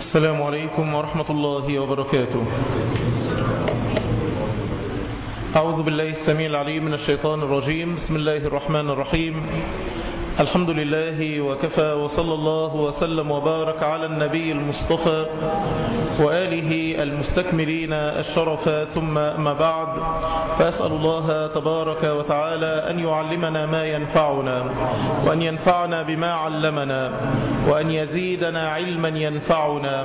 السلام عليكم ورحمة الله وبركاته أعوذ بالله السميع العليم من الشيطان الرجيم بسم الله الرحمن الرحيم الحمد لله وكفى وصلى الله وسلم وبارك على النبي المصطفى وآله المستكملين الشرف ثم ما بعد فأسأل الله تبارك وتعالى أن يعلمنا ما ينفعنا وأن ينفعنا بما علمنا وأن يزيدنا علما ينفعنا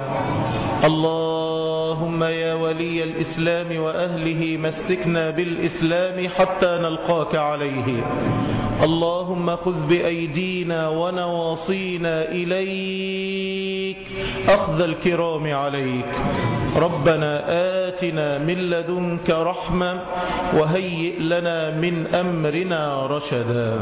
اللهم يا ولي الإسلام وأهله مسكنا بالإسلام حتى نلقاك عليه اللهم خذ بأيدينا ونواصينا إليك أخذ الكرام عليك ربنا آتنا من لدنك رحمة وهيئ لنا من أمرنا رشدا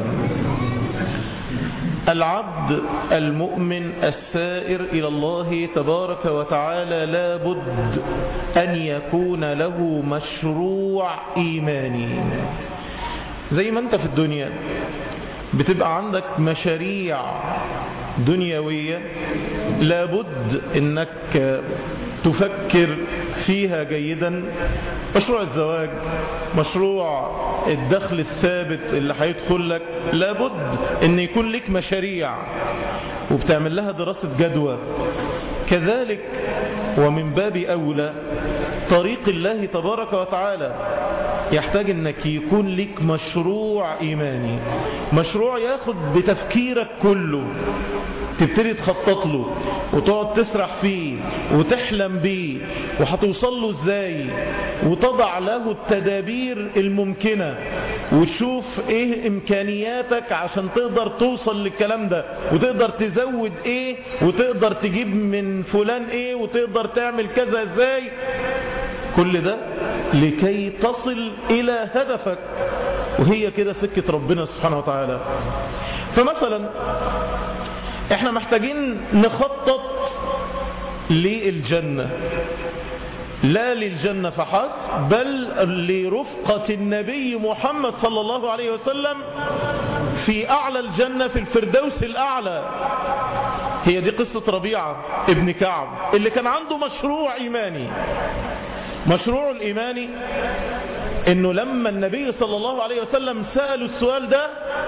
العبد المؤمن السائر إلى الله تبارك وتعالى لا بد أن يكون له مشروع إيماني زي ما انت في الدنيا بتبقى عندك مشاريع دنيوية لابد انك تفكر فيها جيدا مشروع الزواج مشروع الدخل الثابت اللي هيدخل لك لابد ان يكون لك مشاريع وبتعمل لها دراسة جدوى كذلك ومن باب أولى طريق الله تبارك وتعالى يحتاج انك يكون لك مشروع ايماني مشروع ياخد بتفكيرك كله تبتدي تخطط له وتقعد تسرح فيه وتحلم بيه وهتوصل له ازاي وتضع له التدابير الممكنة وتشوف ايه امكانياتك عشان تقدر توصل للكلام ده وتقدر تزود ايه وتقدر تجيب من فلان ايه وتقدر تعمل كذا ازاي كل ده لكي تصل الى هدفك وهي كده سكة ربنا سبحانه وتعالى فمثلا احنا محتاجين نخطط للجنة لا للجنة فحسب بل لرفقة النبي محمد صلى الله عليه وسلم في أعلى الجنة في الفردوس الأعلى هي دي قصة ربيعة ابن كعب اللي كان عنده مشروع إيماني مشروع الإيماني انه لما النبي صلى الله عليه وسلم سألوا السؤال ده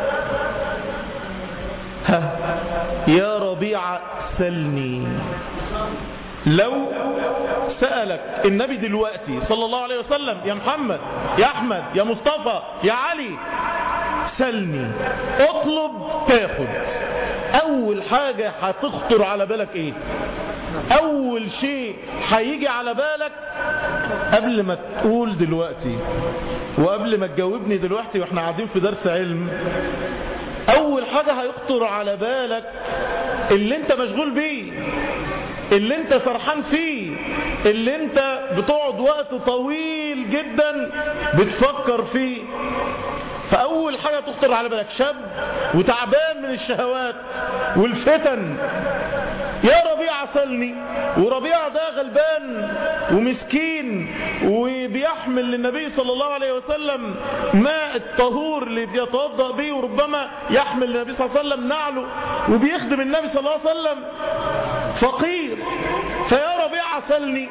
ها يا ربيعة سلني لو سألك النبي دلوقتي صلى الله عليه وسلم يا محمد يا أحمد يا مصطفى يا علي سلني اطلب تاخد اول حاجة هتخطر على بالك ايه اول شيء هيجي على بالك قبل ما تقول دلوقتي وقبل ما تجاوبني دلوقتي واحنا قاعدين في درس علم اول حاجة هيخطر على بالك اللي انت مشغول بيه اللي انت سرحان فيه اللي انت بتقعد وقت طويل جدا بتفكر فيه فأول حاجة تخطر على بالك شاب وتعبان من الشهوات والفتن يا ربيع سلني وربيع ده غلبان ومسكين وبيحمل للنبي صلى الله عليه وسلم ماء الطهور اللي بيتوضأ به وربما يحمل للنبي صلى الله عليه وسلم نعله وبيخدم النبي صلى الله عليه وسلم فقير فيا ربيع سلني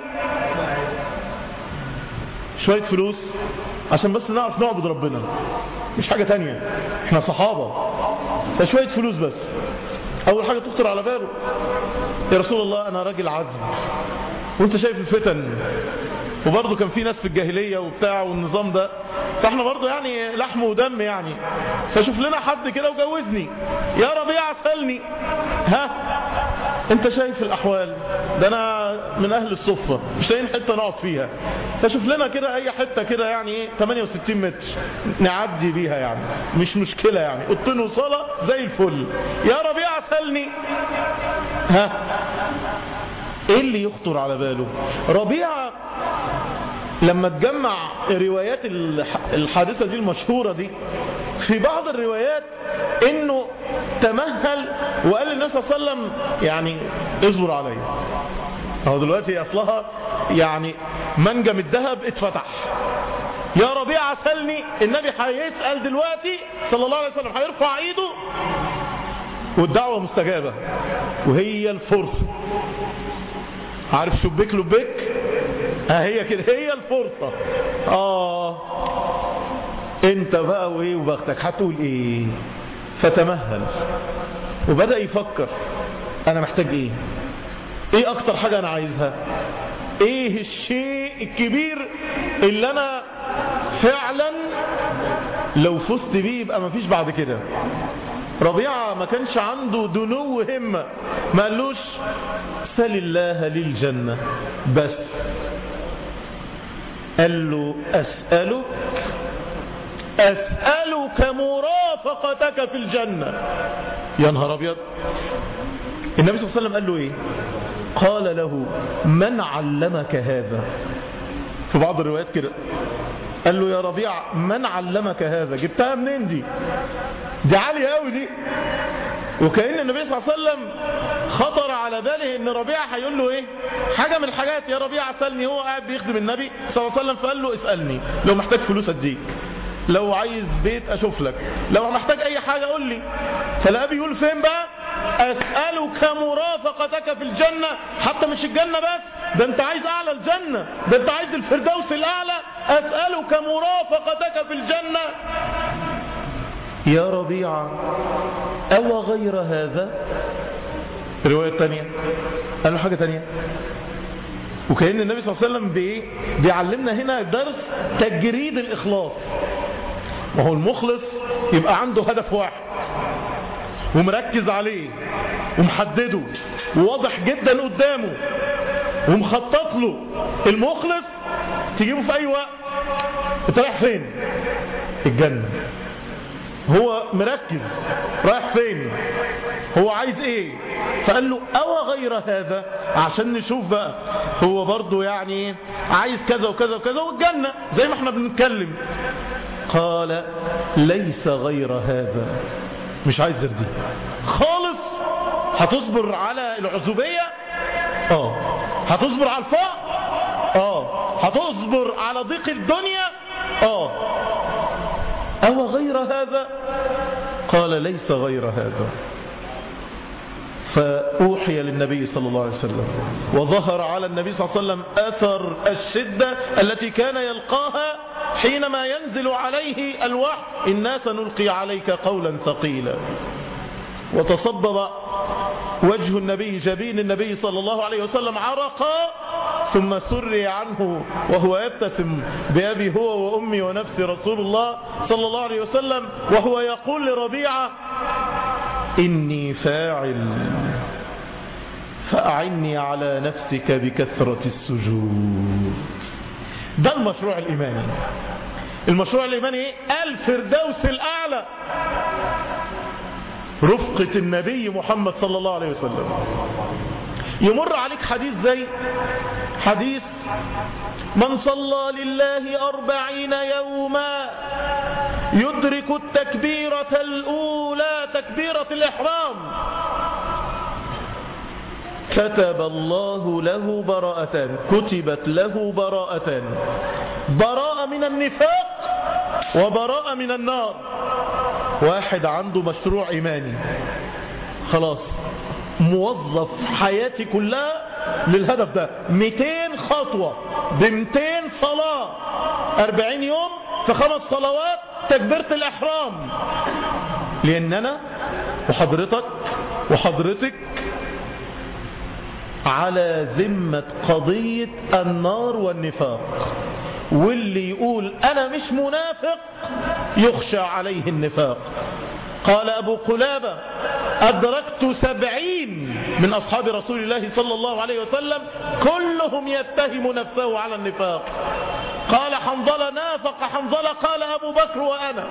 شوية فلوس عشان بس نعرف نعبد ربنا مش حاجة تانية احنا صحابة فشوية فلوس بس اول حاجة تخطر على باله يا رسول الله انا راجل عزم وانت شايف الفتن وبرضه كان في ناس في الجاهلية وبتاع والنظام ده فاحنا برضه يعني لحم ودم يعني فشوف لنا حد كده وجوزني يا ربيع سلني ها انت شايف الاحوال ده انا من اهل الصفة مش لاقيين حتة نقعد فيها فشوف لنا كده اي حتة كده يعني ايه 68 متر نعدي بيها يعني مش مشكلة يعني اوضتين وصالة زي الفل يا ربيع سلني ها ايه اللي يخطر على باله ربيعة لما تجمع روايات الحادثة دي المشهورة دي في بعض الروايات انه تمهل وقال للنبي صلى الله عليه وسلم يعني اصبر علي هو دلوقتي اصلها يعني منجم الذهب اتفتح يا ربيع سلني النبي هيسأل دلوقتي صلى الله عليه وسلم هيرفع ايده والدعوة مستجابة وهي الفرصة عارف شبيك لبيك ها هي كده هي الفرصة اه انت بقى وايه وبختك هتقول ايه فتمهل وبدأ يفكر انا محتاج ايه ايه اكتر حاجة انا عايزها ايه الشيء الكبير اللي انا فعلا لو فزت بيه يبقى مفيش بعد كده ربيعة ما كانش عنده دنو همة ما قالوش سل الله للجنة بس قال له أسألك أسألك مرافقتك في الجنة يا نهار أبيض النبي صلى الله عليه وسلم قال له إيه قال له من علمك هذا في بعض الروايات كده قال له يا ربيع من علمك هذا جبتها منين دي دي عالية قوي دي وكأن النبي صلى الله عليه وسلم خطر على باله ان ربيع هيقول له ايه حاجة من الحاجات يا ربيع اسألني هو قاعد بيخدم النبي صلى الله عليه وسلم فقال له اسألني لو محتاج فلوس اديك لو عايز بيت اشوف لك لو محتاج اي حاجة قول لي فلا بيقول فين بقى اسألك مرافقتك في الجنة حتى مش الجنة بس ده انت عايز اعلى الجنة ده انت عايز الفردوس الاعلى اسألك مرافقتك في الجنة يا ربيعة او غير هذا رواية تانية قال له حاجة تانية وكأن النبي صلى الله عليه وسلم بي بيعلمنا هنا درس تجريد الإخلاص وهو المخلص يبقى عنده هدف واحد ومركز عليه ومحدده وواضح جدا قدامه ومخطط له المخلص تجيبه في اي وقت انت رايح فين الجنة هو مركز رايح فين هو عايز ايه فقال له او غير هذا عشان نشوف بقى هو برضو يعني عايز كذا وكذا وكذا والجنة زي ما احنا بنتكلم قال ليس غير هذا مش عايز غير دي خالص هتصبر على العزوبية اه هتصبر على الفقر اه هتصبر على ضيق الدنيا اه او غير هذا قال ليس غير هذا فأوحي للنبي صلى الله عليه وسلم وظهر على النبي صلى الله عليه وسلم أثر الشدة التي كان يلقاها حينما ينزل عليه الوحي إنا سنلقي عليك قولا ثقيلا وتصبب وجه النبي جبين النبي صلى الله عليه وسلم عرقا ثم سري عنه وهو يبتسم بأبي هو وأمي ونفس رسول الله صلى الله عليه وسلم وهو يقول لربيعة إني فاعل فأعني على نفسك بكثرة السجود ده المشروع الإيماني المشروع الإيماني إيه؟ الفردوس الأعلى رفقة النبي محمد صلى الله عليه وسلم يمر عليك حديث زي حديث من صلى لله أربعين يوما يدرك التكبيرة الأولى تكبيرة الإحرام كتب الله له براءتان كتبت له براءتان براءة من النفاق وبراءة من النار واحد عنده مشروع إيماني خلاص موظف حياتي كلها للهدف ده 200 خطوة ب 200 صلاة 40 يوم في خمس صلوات تكبيرة الإحرام لأن أنا وحضرتك وحضرتك على ذمة قضية النار والنفاق واللي يقول أنا مش منافق يخشى عليه النفاق قال أبو قلابة أدركت سبعين من أصحاب رسول الله صلى الله عليه وسلم كلهم يتهم نفسه على النفاق قال حنظلة نافق حنظلة قال أبو بكر وأنا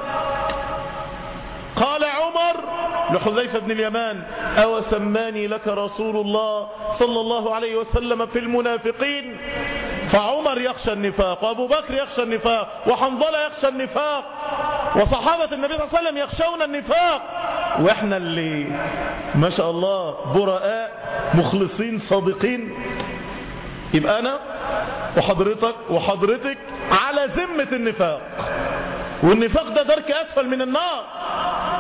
قال عمر لحذيفة بن اليمان أو سماني لك رسول الله صلى الله عليه وسلم في المنافقين فعمر يخشى النفاق وأبو بكر يخشى النفاق وحنظلة يخشى النفاق وصحابة النبي صلى الله عليه وسلم يخشون النفاق وإحنا اللي ما شاء الله براء مخلصين صادقين يبقى أنا وحضرتك وحضرتك على ذمة النفاق والنفاق ده درك أسفل من النار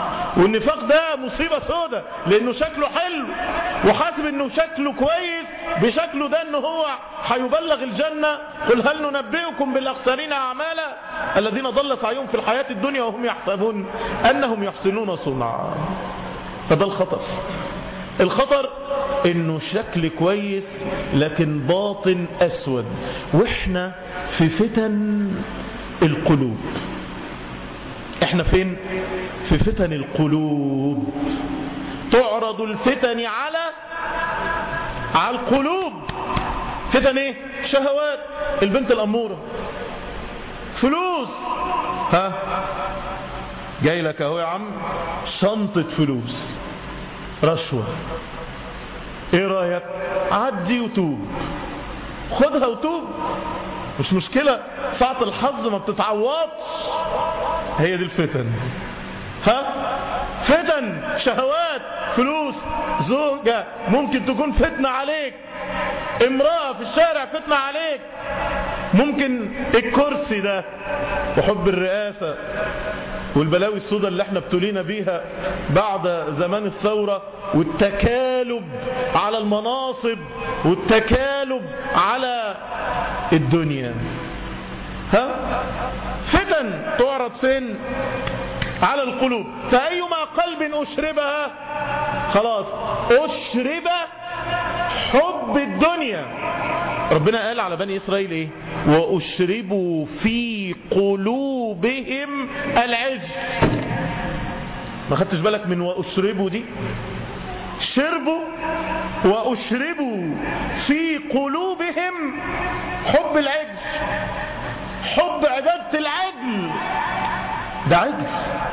والنفاق ده مصيبة سودة لأنه شكله حلو وحاسب أنه شكله كويس بشكله ده ان هو هيبلغ الجنة قل هل ننبئكم بالاخسرين اعمالا الذين ضل سعيهم في الحياة الدنيا وهم يحسبون انهم يحسنون صنعا فده الخطر الخطر انه شكل كويس لكن باطن اسود واحنا في فتن القلوب احنا فين في فتن القلوب تعرض الفتن على على القلوب فتن ايه شهوات البنت الاموره فلوس ها جاي لك اهو يا عم شنطه فلوس رشوه ايه رايك عدي وتوب خدها وتوب مش مشكله ساعه الحظ ما بتتعوضش هي دي الفتن ها فتن شهوات فلوس زوجة ممكن تكون فتنة عليك امرأة في الشارع فتنة عليك ممكن الكرسي ده وحب الرئاسة والبلاوي السوداء اللي احنا ابتلينا بيها بعد زمان الثورة والتكالب على المناصب والتكالب على الدنيا ها فتن تعرض فين على القلوب فأيما قلب أشربها خلاص أشرب حب الدنيا ربنا قال على بني إسرائيل إيه وأشربوا في قلوبهم العجل ما خدتش بالك من وأشربوا دي شربوا وأشربوا في قلوبهم حب العجل حب عبادة العجل ده عجل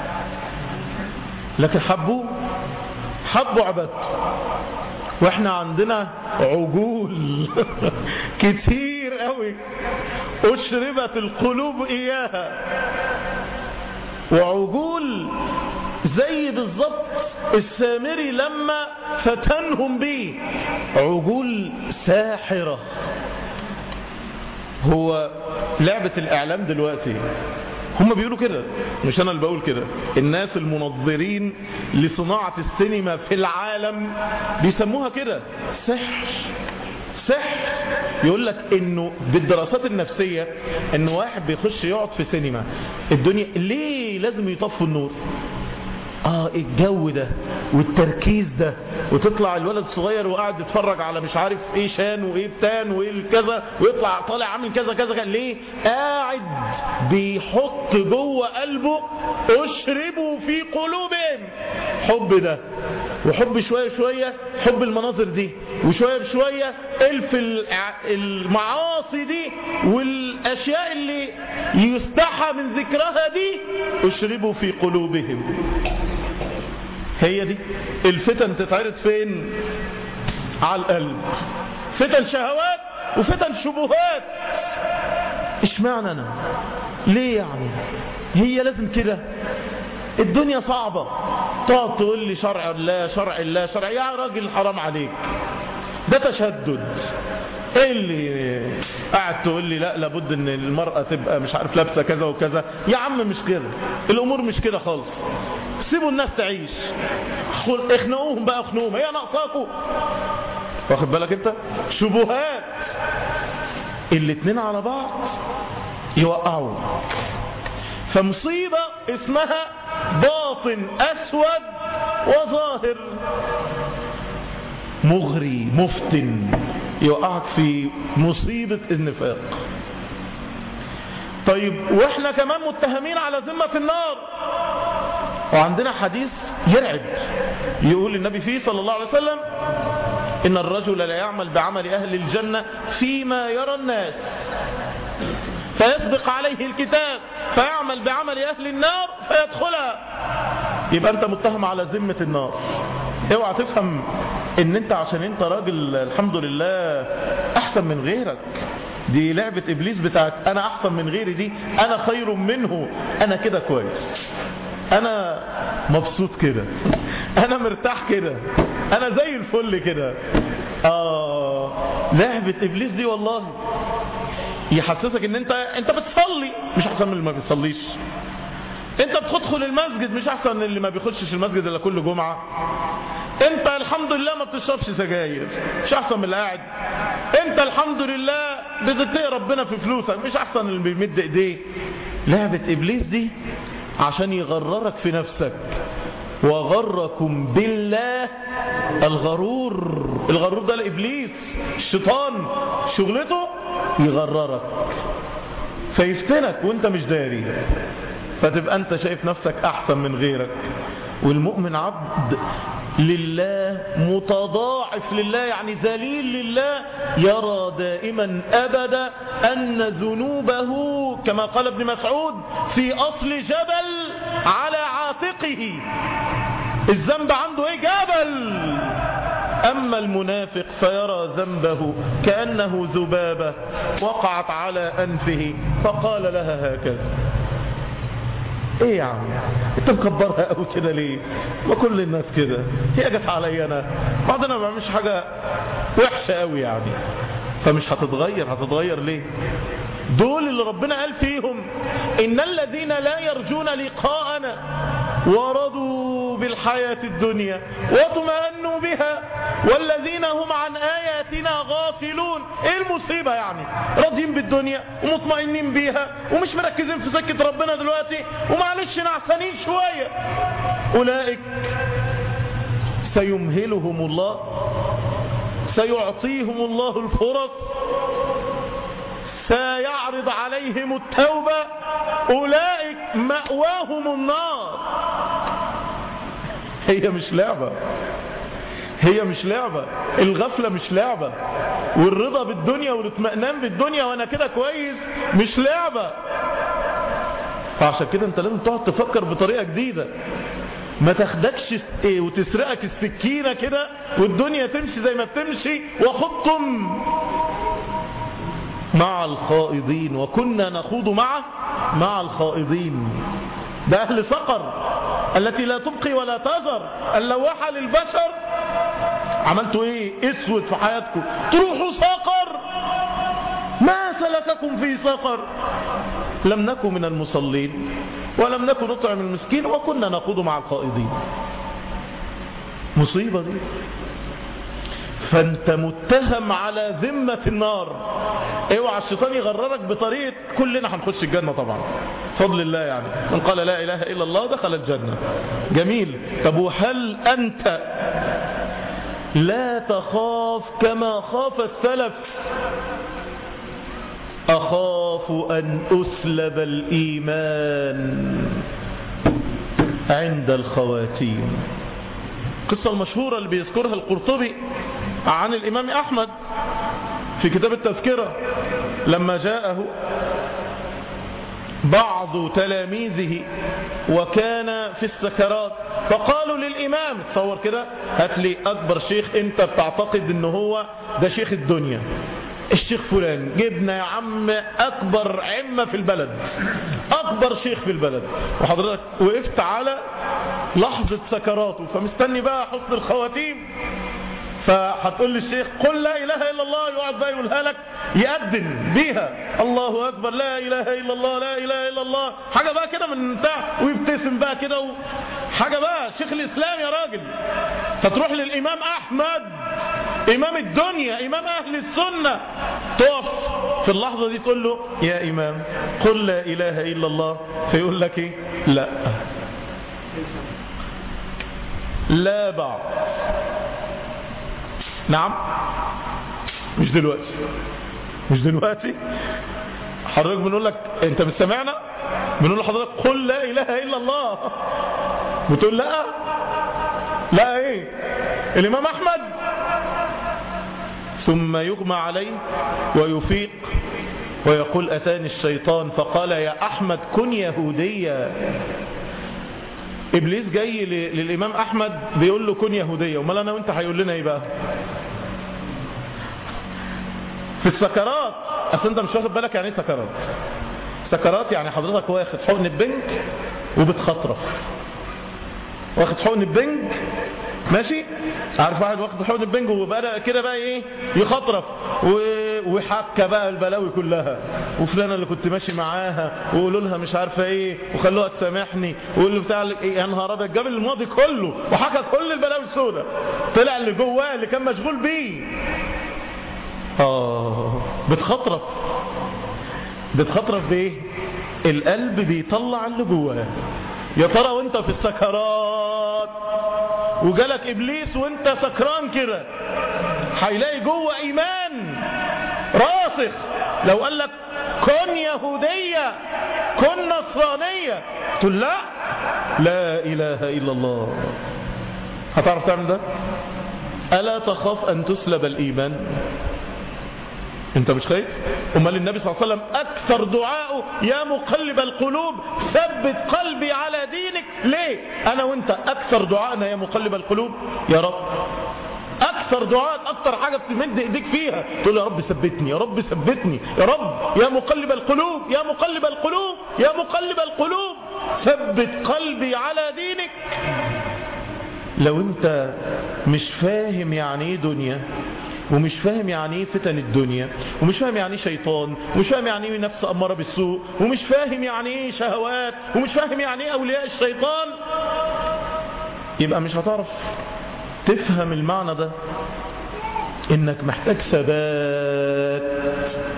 لكن حبوه حبوا عبادته واحنا عندنا عجول كتير قوي اشربت القلوب اياها وعجول زي بالظبط السامري لما فتنهم بيه عجول ساحرة هو لعبة الاعلام دلوقتي هم بيقولوا كده مش انا اللي بقول كده الناس المنظرين لصناعة السينما في العالم بيسموها كده سحر سحر يقول لك انه بالدراسات النفسية انه واحد بيخش يقعد في سينما الدنيا ليه لازم يطفوا النور اه الجو ده والتركيز ده وتطلع الولد الصغير وقاعد يتفرج على مش عارف ايه شان وايه بتان وايه كذا ويطلع طالع عامل كذا كذا كذا ليه قاعد بيحط جوه قلبه اشربوا في قلوبهم حب ده وحب شوية شوية حب المناظر دي وشوية بشوية الف المعاصي دي والاشياء اللي يستحى من ذكرها دي اشربوا في قلوبهم هي دي الفتن تتعرض فين على القلب فتن شهوات وفتن شبهات اشمعنى انا ليه يعني هي لازم كده الدنيا صعبة تقعد تقول لي شرع الله شرع الله شرع يا راجل حرام عليك ده تشدد ايه اللي قاعد تقول لي لا لابد ان المرأة تبقى مش عارف لابسة كذا وكذا يا عم مش كده الامور مش كده خالص سيبوا الناس تعيش اخنقوهم بقى اخنقوهم هي ناقصاكوا واخد بالك انت شبهات الاتنين على بعض يوقعوا فمصيبة اسمها باطن اسود وظاهر مغري مفتن يوقعك في مصيبة النفاق طيب واحنا كمان متهمين على ذمة النار وعندنا حديث يرعب يقول النبي فيه صلى الله عليه وسلم إن الرجل لا يعمل بعمل أهل الجنة فيما يرى الناس فيسبق عليه الكتاب فيعمل بعمل أهل النار فيدخلها يبقى أنت متهم على ذمة النار اوعى تفهم ان انت عشان انت راجل الحمد لله احسن من غيرك دي لعبة ابليس بتاعت انا احسن من غيري دي انا خير منه انا كده كويس انا مبسوط كده انا مرتاح كده انا زي الفل كده اه لعبة ابليس دي والله يحسسك ان انت انت بتصلي مش احسن من اللي ما بيصليش انت بتدخل المسجد مش احسن من اللي ما بيخشش المسجد الا كل جمعة انت الحمد لله ما بتشربش سجاير مش احسن من اللي قاعد انت الحمد لله بتتقي ربنا في فلوسك مش احسن من اللي بيمد ايديه لعبة ابليس دي عشان يغررك في نفسك وغركم بالله الغرور الغرور ده لابليس الشيطان شغلته يغررك فيفتنك وانت مش داري فتبقى انت شايف نفسك احسن من غيرك والمؤمن عبد لله متضاعف لله يعني ذليل لله يرى دائما أبدا أن ذنوبه كما قال ابن مسعود في أصل جبل على عاتقه الذنب عنده ايه جبل أما المنافق فيرى ذنبه كأنه ذبابة وقعت على أنفه فقال لها هكذا ايه يا عم انت مكبرها قوي كده ليه ما كل الناس كده هي جت عليا انا بعدين ما بعملش حاجه وحشه قوي يعني فمش هتتغير هتتغير ليه دول اللي ربنا قال فيهم ان الذين لا يرجون لقاءنا ورضوا بالحياة الدنيا واطمأنوا بها والذين هم عن آياتنا غافلون ايه المصيبة يعني راضيين بالدنيا ومطمئنين بيها ومش مركزين في سكة ربنا دلوقتي ومعلش نعسانين شوية أولئك سيمهلهم الله سيعطيهم الله الفرص سيعرض عليهم التوبة أولئك مأواهم النار هي مش لعبة هي مش لعبة الغفلة مش لعبة والرضا بالدنيا والاطمئنان بالدنيا وانا كده كويس مش لعبة فعشان كده انت لازم تقعد تفكر بطريقة جديدة ما تاخدكش ايه وتسرقك السكينة كده والدنيا تمشي زي ما بتمشي وخضتم مع الخائضين وكنا نخوض معه مع الخائضين ده أهل سقر التي لا تبقي ولا تذر اللواحة للبشر عملتوا ايه اسود في حياتكم تروحوا سقر ما سلككم في سقر لم نكن من المصلين ولم نكن نطعم المسكين وكنا نخوض مع الخائضين مصيبة دي فانت متهم على ذمة النار اوعى الشيطان يغررك بطريقة كلنا هنخش الجنة طبعا فضل الله يعني من قال لا اله الا الله دخل الجنة جميل طب وهل انت لا تخاف كما خاف السلف اخاف ان اسلب الايمان عند الخواتيم القصة المشهورة اللي بيذكرها القرطبي عن الإمام أحمد في كتاب التذكرة لما جاءه بعض تلاميذه وكان في السكرات فقالوا للإمام تصور كده هات لي أكبر شيخ أنت بتعتقد أنه هو ده شيخ الدنيا الشيخ فلان جبنا يا عم أكبر عمة في البلد أكبر شيخ في البلد وحضرتك وقفت على لحظة سكراته فمستني بقى حسن الخواتيم فهتقول للشيخ قل لا إله إلا الله يقعد بقى يقولها لك يأذن بيها الله أكبر لا إله إلا الله لا إله إلا الله حاجة بقى كده من بتاع ويبتسم بقى كده و... حاجة بقى شيخ الإسلام يا راجل فتروح للإمام أحمد إمام الدنيا إمام أهل السنة تقف في اللحظة دي تقول له يا إمام قل لا إله إلا الله فيقول لك إيه لا لا بعض نعم مش دلوقتي مش دلوقتي حضرتك بنقول لك انت مش سامعنا بنقول لحضرتك قل لا اله الا الله بتقول لا لا ايه الامام احمد ثم يغمى عليه ويفيق ويقول اتاني الشيطان فقال يا احمد كن يهوديا ابليس جاي للامام احمد بيقول له كن يهودية امال انا وانت هيقول لنا ايه بقى في السكرات اصل انت مش واخد بالك يعني ايه سكرات سكرات يعني حضرتك واخد حقن البنك وبتخطرف واخد حقن البنج ماشي عارف واحد واخد حقن البنج وبدا كده بقى ايه يخطرف و... وحكى بقى البلاوي كلها وفلانة اللي كنت ماشي معاها وقولوا لها مش عارفة ايه وخلوها تسامحني وقول له بتاع إيه يا نهار ابيض جاب الماضي كله وحكى كل البلاوي السوداء طلع اللي جواه اللي كان مشغول بيه اه بتخطرف بتخطرف بايه القلب بيطلع اللي جواه يا ترى وانت في السكرات وجالك ابليس وانت سكران كده هيلاقي جوه ايمان راسخ لو قال لك كن يهودية كن نصرانية تقول لا لا اله الا الله هتعرف تعمل ده الا تخاف ان تسلب الايمان انت مش خايف امال النبي صلى الله عليه وسلم اكثر دعائه يا مقلب القلوب ثبت قلبي على دينك ليه انا وانت اكثر دعائنا يا مقلب القلوب يا رب اكثر دعاء اكثر حاجة بتمد ايديك فيها تقول يا رب ثبتني يا رب ثبتني يا رب يا مقلب القلوب يا مقلب القلوب يا مقلب القلوب ثبت قلبي على دينك لو انت مش فاهم يعني ايه دنيا ومش فاهم يعني ايه فتن الدنيا ومش فاهم يعني ايه شيطان ومش فاهم يعني ايه نفس اماره بالسوء ومش فاهم يعني ايه شهوات ومش فاهم يعني ايه اولياء الشيطان يبقى مش هتعرف تفهم المعنى ده انك محتاج ثبات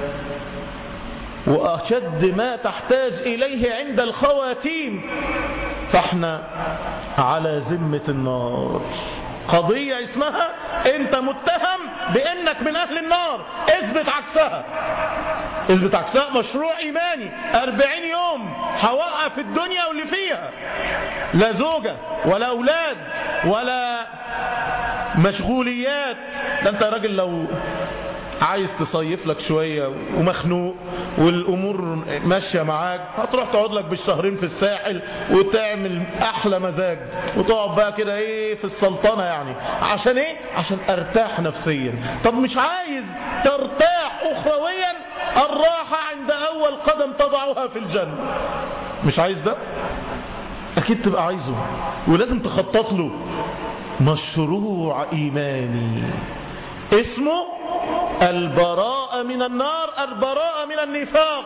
واشد ما تحتاج اليه عند الخواتيم فاحنا على ذمة النار قضية اسمها انت متهم بانك من اهل النار اثبت عكسها اثبت عكسها مشروع ايماني اربعين يوم هوقف الدنيا واللي فيها لا زوجة ولا اولاد ولا مشغوليات ده انت يا راجل لو عايز تصيف لك شوية ومخنوق والامور ماشية معاك هتروح تقعد لك بالشهرين في الساحل وتعمل احلى مزاج وتقعد بقى كده ايه في السلطنة يعني عشان ايه عشان ارتاح نفسيا طب مش عايز ترتاح اخرويا الراحة عند اول قدم تضعها في الجنة مش عايز ده اكيد تبقى عايزه ولازم تخطط له مشروع ايماني اسمه البراءة من النار البراءة من النفاق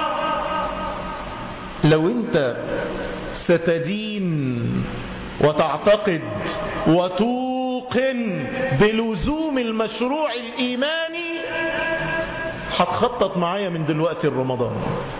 لو انت ستدين وتعتقد وتوقن بلزوم المشروع الإيماني هتخطط معايا من دلوقتي رمضان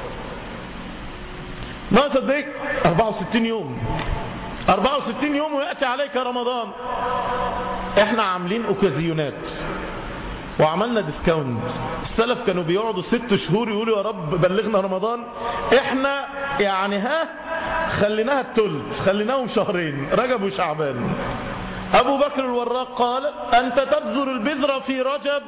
ما صدق 64 يوم 64 يوم ويأتي عليك رمضان احنا عاملين اوكازيونات وعملنا ديسكاونت السلف كانوا بيقعدوا ست شهور يقولوا يا رب بلغنا رمضان احنا يعني ها خليناها التلت خليناهم شهرين رجب وشعبان ابو بكر الوراق قال انت تبذر البذرة في رجب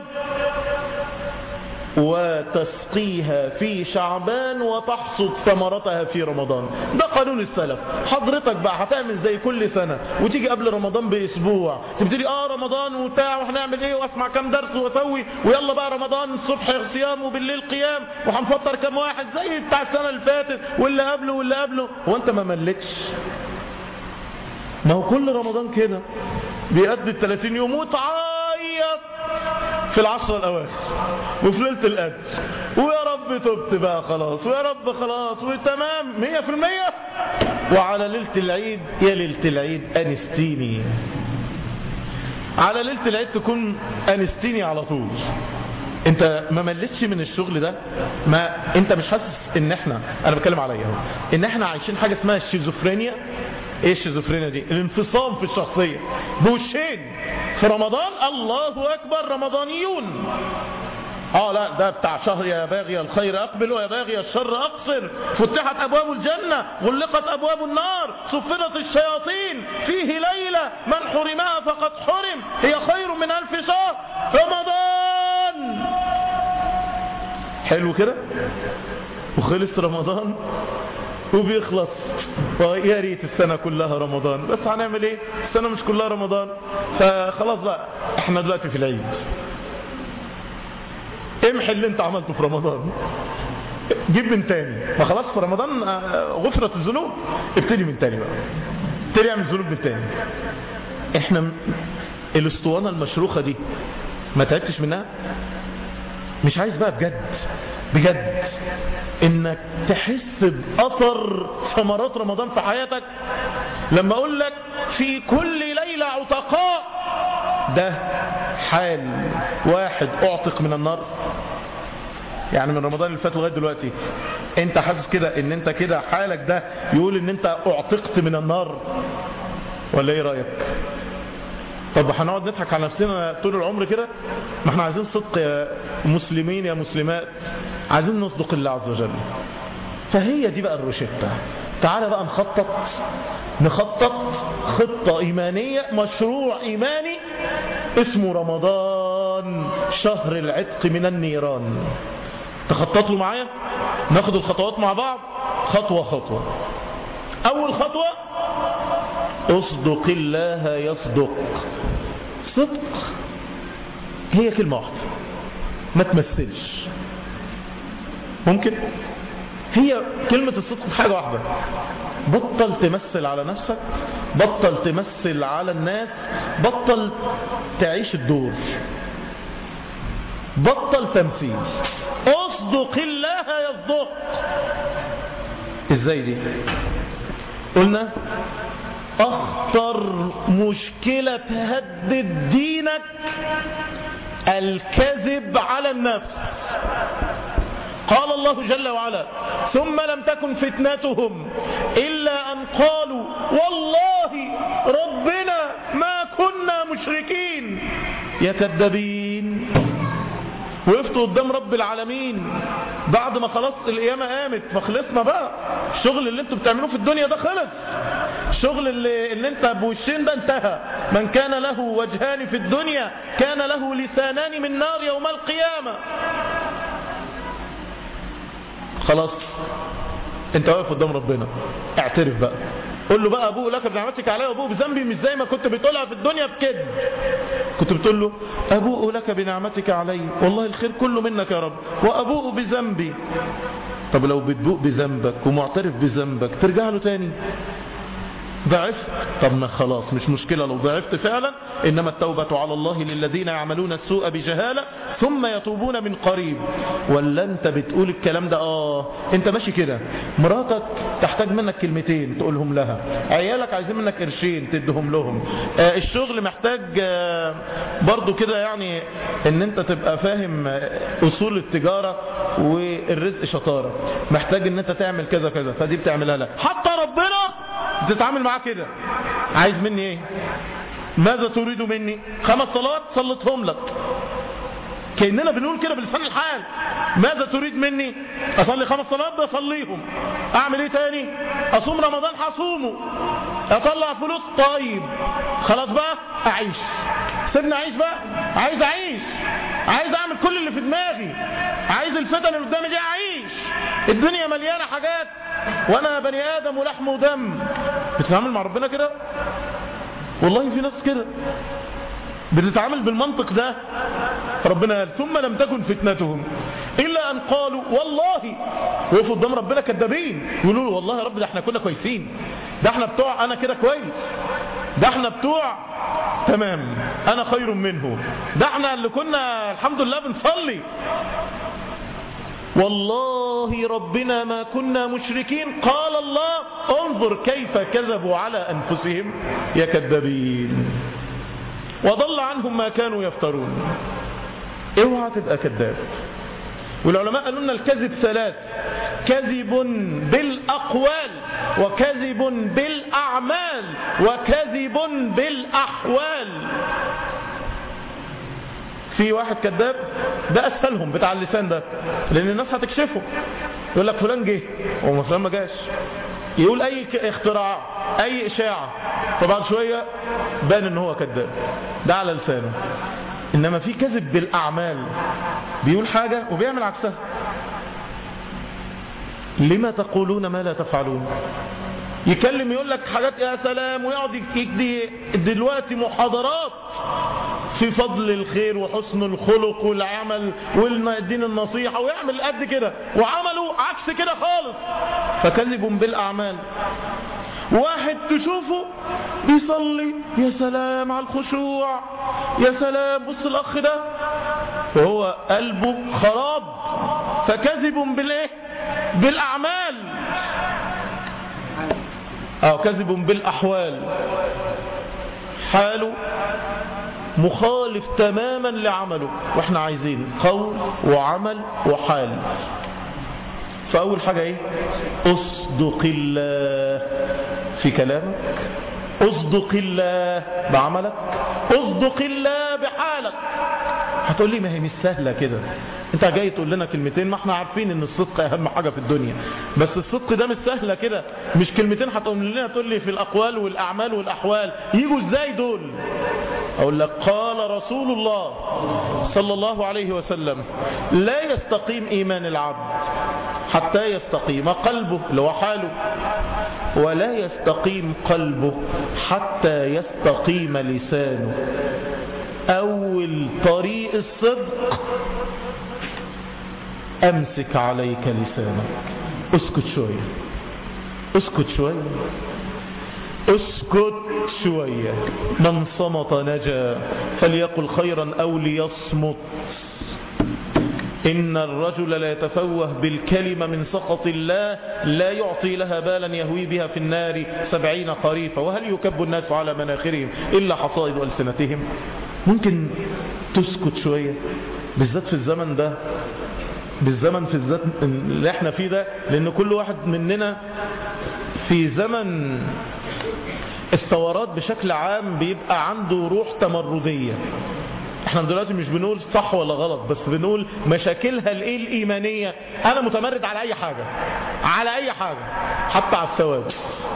وتسقيها في شعبان وتحصد ثمرتها في رمضان ده قانون السلف حضرتك بقى هتعمل زي كل سنة وتيجي قبل رمضان باسبوع تبتدي اه رمضان وبتاع وهنعمل ايه واسمع كام درس واسوي ويلا بقى رمضان الصبح صيام وبالليل قيام وهنفطر كام واحد زي بتاع السنة اللي فاتت واللي قبله واللي قبله وانت ما ملتش ما هو كل رمضان كده بيأدي ال 30 يوم وتعيط في العشرة الأواخر وفي ليلة القدر ويا رب تبت بقى خلاص ويا رب خلاص وتمام مية في المية وعلى ليلة العيد يا ليلة العيد أنستيني على ليلة العيد تكون أنستيني على طول انت ما ملتش من الشغل ده ما انت مش حاسس ان احنا انا بتكلم عليا اهو ان احنا عايشين حاجه اسمها الشيزوفرينيا ايه الشيزوفرينيا دي الانفصام في الشخصيه بوشين في رمضان الله اكبر رمضانيون اه لا ده بتاع شهر يا باغي الخير اقبل ويا باغي الشر اقصر فتحت ابواب الجنة غلقت ابواب النار صفدت الشياطين فيه ليلة من حرمها فقد حرم هي خير من الف شهر رمضان حلو كده وخلص رمضان وبيخلص يا ريت السنة كلها رمضان بس هنعمل ايه السنة مش كلها رمضان فخلاص بقى احنا دلوقتي في العيد امحي اللي انت عملته في رمضان جيب من تاني ما خلاص في رمضان غفرت الذنوب ابتدي من تاني بقى ابتدي اعمل ذنوب من تاني احنا الاسطوانة المشروخة دي ما تعبتش منها مش عايز بقى بجد بجد انك تحس باثر ثمرات رمضان في حياتك لما اقول لك في كل ليلة عتقاء ده حال واحد اعتق من النار يعني من رمضان اللي فات لغايه دلوقتي انت حاسس كده ان انت كده حالك ده يقول ان انت اعتقت من النار ولا ايه رايك طب هنقعد نضحك على نفسنا طول العمر كده ما احنا عايزين صدق يا مسلمين يا مسلمات عايزين نصدق الله عز وجل فهي دي بقى الروشتة تعالى بقى نخطط نخطط خطة إيمانية مشروع إيماني اسمه رمضان شهر العتق من النيران تخططوا معايا ناخد الخطوات مع بعض خطوة خطوة أول خطوة اصدق الله يصدق صدق هي كلمة واحدة ما تمثلش ممكن هي كلمة الصدق في حاجة واحدة بطل تمثل على نفسك بطل تمثل على الناس بطل تعيش الدور بطل تمثيل اصدق الله يصدق ازاي دي قلنا اخطر مشكلة تهدد دينك الكذب على النفس قال الله جل وعلا ثم لم تكن فتنتهم إلا أن قالوا والله ربنا ما كنا مشركين يا كذابين وقفتوا قدام رب العالمين بعد ما خلاص القيامة قامت ما خلصنا بقى الشغل اللي انتوا بتعملوه في الدنيا ده خلص الشغل اللي, اللي انت بوشين ده انتهى من كان له وجهان في الدنيا كان له لسانان من نار يوم القيامة خلاص انت واقف قدام ربنا اعترف بقى قول له بقى ابوه لك بنعمتك علي وابوه بذنبي مش زي ما كنت بتقولها في الدنيا بكذب كنت بتقول له ابوء لك بنعمتك علي والله الخير كله منك يا رب وابوء بذنبي طب لو بتبوء بذنبك ومعترف بذنبك ترجع له تاني ضعفت طب ما خلاص مش مشكلة لو ضعفت فعلا إنما التوبة على الله للذين يعملون السوء بجهالة ثم يتوبون من قريب ولا انت بتقول الكلام ده اه انت ماشي كده مراتك تحتاج منك كلمتين تقولهم لها عيالك عايزين منك قرشين تدهم لهم آه الشغل محتاج آه برضو كده يعني ان انت تبقى فاهم آه اصول التجارة والرزق شطارة محتاج ان انت تعمل كذا كذا فدي بتعملها لها حتى ربنا بتتعامل معاه كده عايز مني ايه ماذا تريد مني خمس صلوات صلتهم لك كأننا بنقول كده بلسان الحال ماذا تريد مني اصلي خمس صلوات بصليهم اعمل ايه تاني اصوم رمضان هصومه اطلع فلوس طيب خلاص بقى اعيش سيبني اعيش بقى عايز اعيش عايز اعمل كل اللي في دماغي عايز الفتن اللي قدامي دي اعيش الدنيا مليانة حاجات وانا بني ادم ولحم ودم بتتعامل مع ربنا كده والله في ناس كده بتتعامل بالمنطق ده ربنا قال ثم لم تكن فتنتهم الا ان قالوا والله وقفوا قدام ربنا كذابين يقولوا له والله يا رب ده احنا كنا كويسين ده احنا بتوع انا كده كويس ده احنا بتوع تمام انا خير منه ده احنا اللي كنا الحمد لله بنصلي والله ربنا ما كنا مشركين قال الله انظر كيف كذبوا على أنفسهم يا كذابين وضل عنهم ما كانوا يفترون اوعى تبقى كذاب والعلماء قالوا لنا الكذب ثلاث كذب بالأقوال وكذب بالأعمال وكذب بالأحوال في واحد كذاب ده اسهلهم بتاع اللسان ده لان الناس هتكشفه يقول لك فلان جه هو فلان ما جاش يقول اي اختراع اي اشاعه فبعد شويه بان ان هو كذاب ده على لسانه انما في كذب بالاعمال بيقول حاجه وبيعمل عكسها لما تقولون ما لا تفعلون يكلم يقول لك حاجات يا سلام ويقعد يدي دلوقتي محاضرات في فضل الخير وحسن الخلق والعمل والدين النصيحة ويعمل قد كده وعملوا عكس كده خالص فكذب بالأعمال واحد تشوفه بيصلي يا سلام على الخشوع يا سلام بص الأخ ده وهو قلبه خراب فكذب بالايه بالاعمال اه كذب بالاحوال حاله مخالف تماما لعمله واحنا عايزين قول وعمل وحال فاول حاجة ايه اصدق الله في كلامك اصدق الله بعملك اصدق الله بحالك هتقول لي ما هي مش سهلة كده انت جاي تقول لنا كلمتين ما احنا عارفين ان الصدق اهم حاجة في الدنيا بس الصدق ده مش سهلة كده مش كلمتين هتقول لنا تقول لي في الاقوال والاعمال والاحوال يجوا ازاي دول اقول لك قال رسول الله صلى الله عليه وسلم لا يستقيم ايمان العبد حتى يستقيم قلبه لو حاله ولا يستقيم قلبه حتى يستقيم لسانه أول طريق الصدق أمسك عليك لسانك اسكت شوية اسكت شوية اسكت شوية من صمت نجا فليقل خيرا أو ليصمت إن الرجل لا يتفوه بالكلمة من سخط الله لا يعطي لها بالا يهوي بها في النار سبعين خريفا وهل يكب الناس على مناخرهم إلا حصائد ألسنتهم ممكن تسكت شوية بالذات في الزمن ده بالزمن في الذات اللي احنا فيه ده لأن كل واحد مننا في زمن الثورات بشكل عام بيبقى عنده روح تمردية احنا دلوقتي مش بنقول صح ولا غلط بس بنقول مشاكلها الايه الايمانية انا متمرد على اي حاجة على اي حاجة حتى على الثواب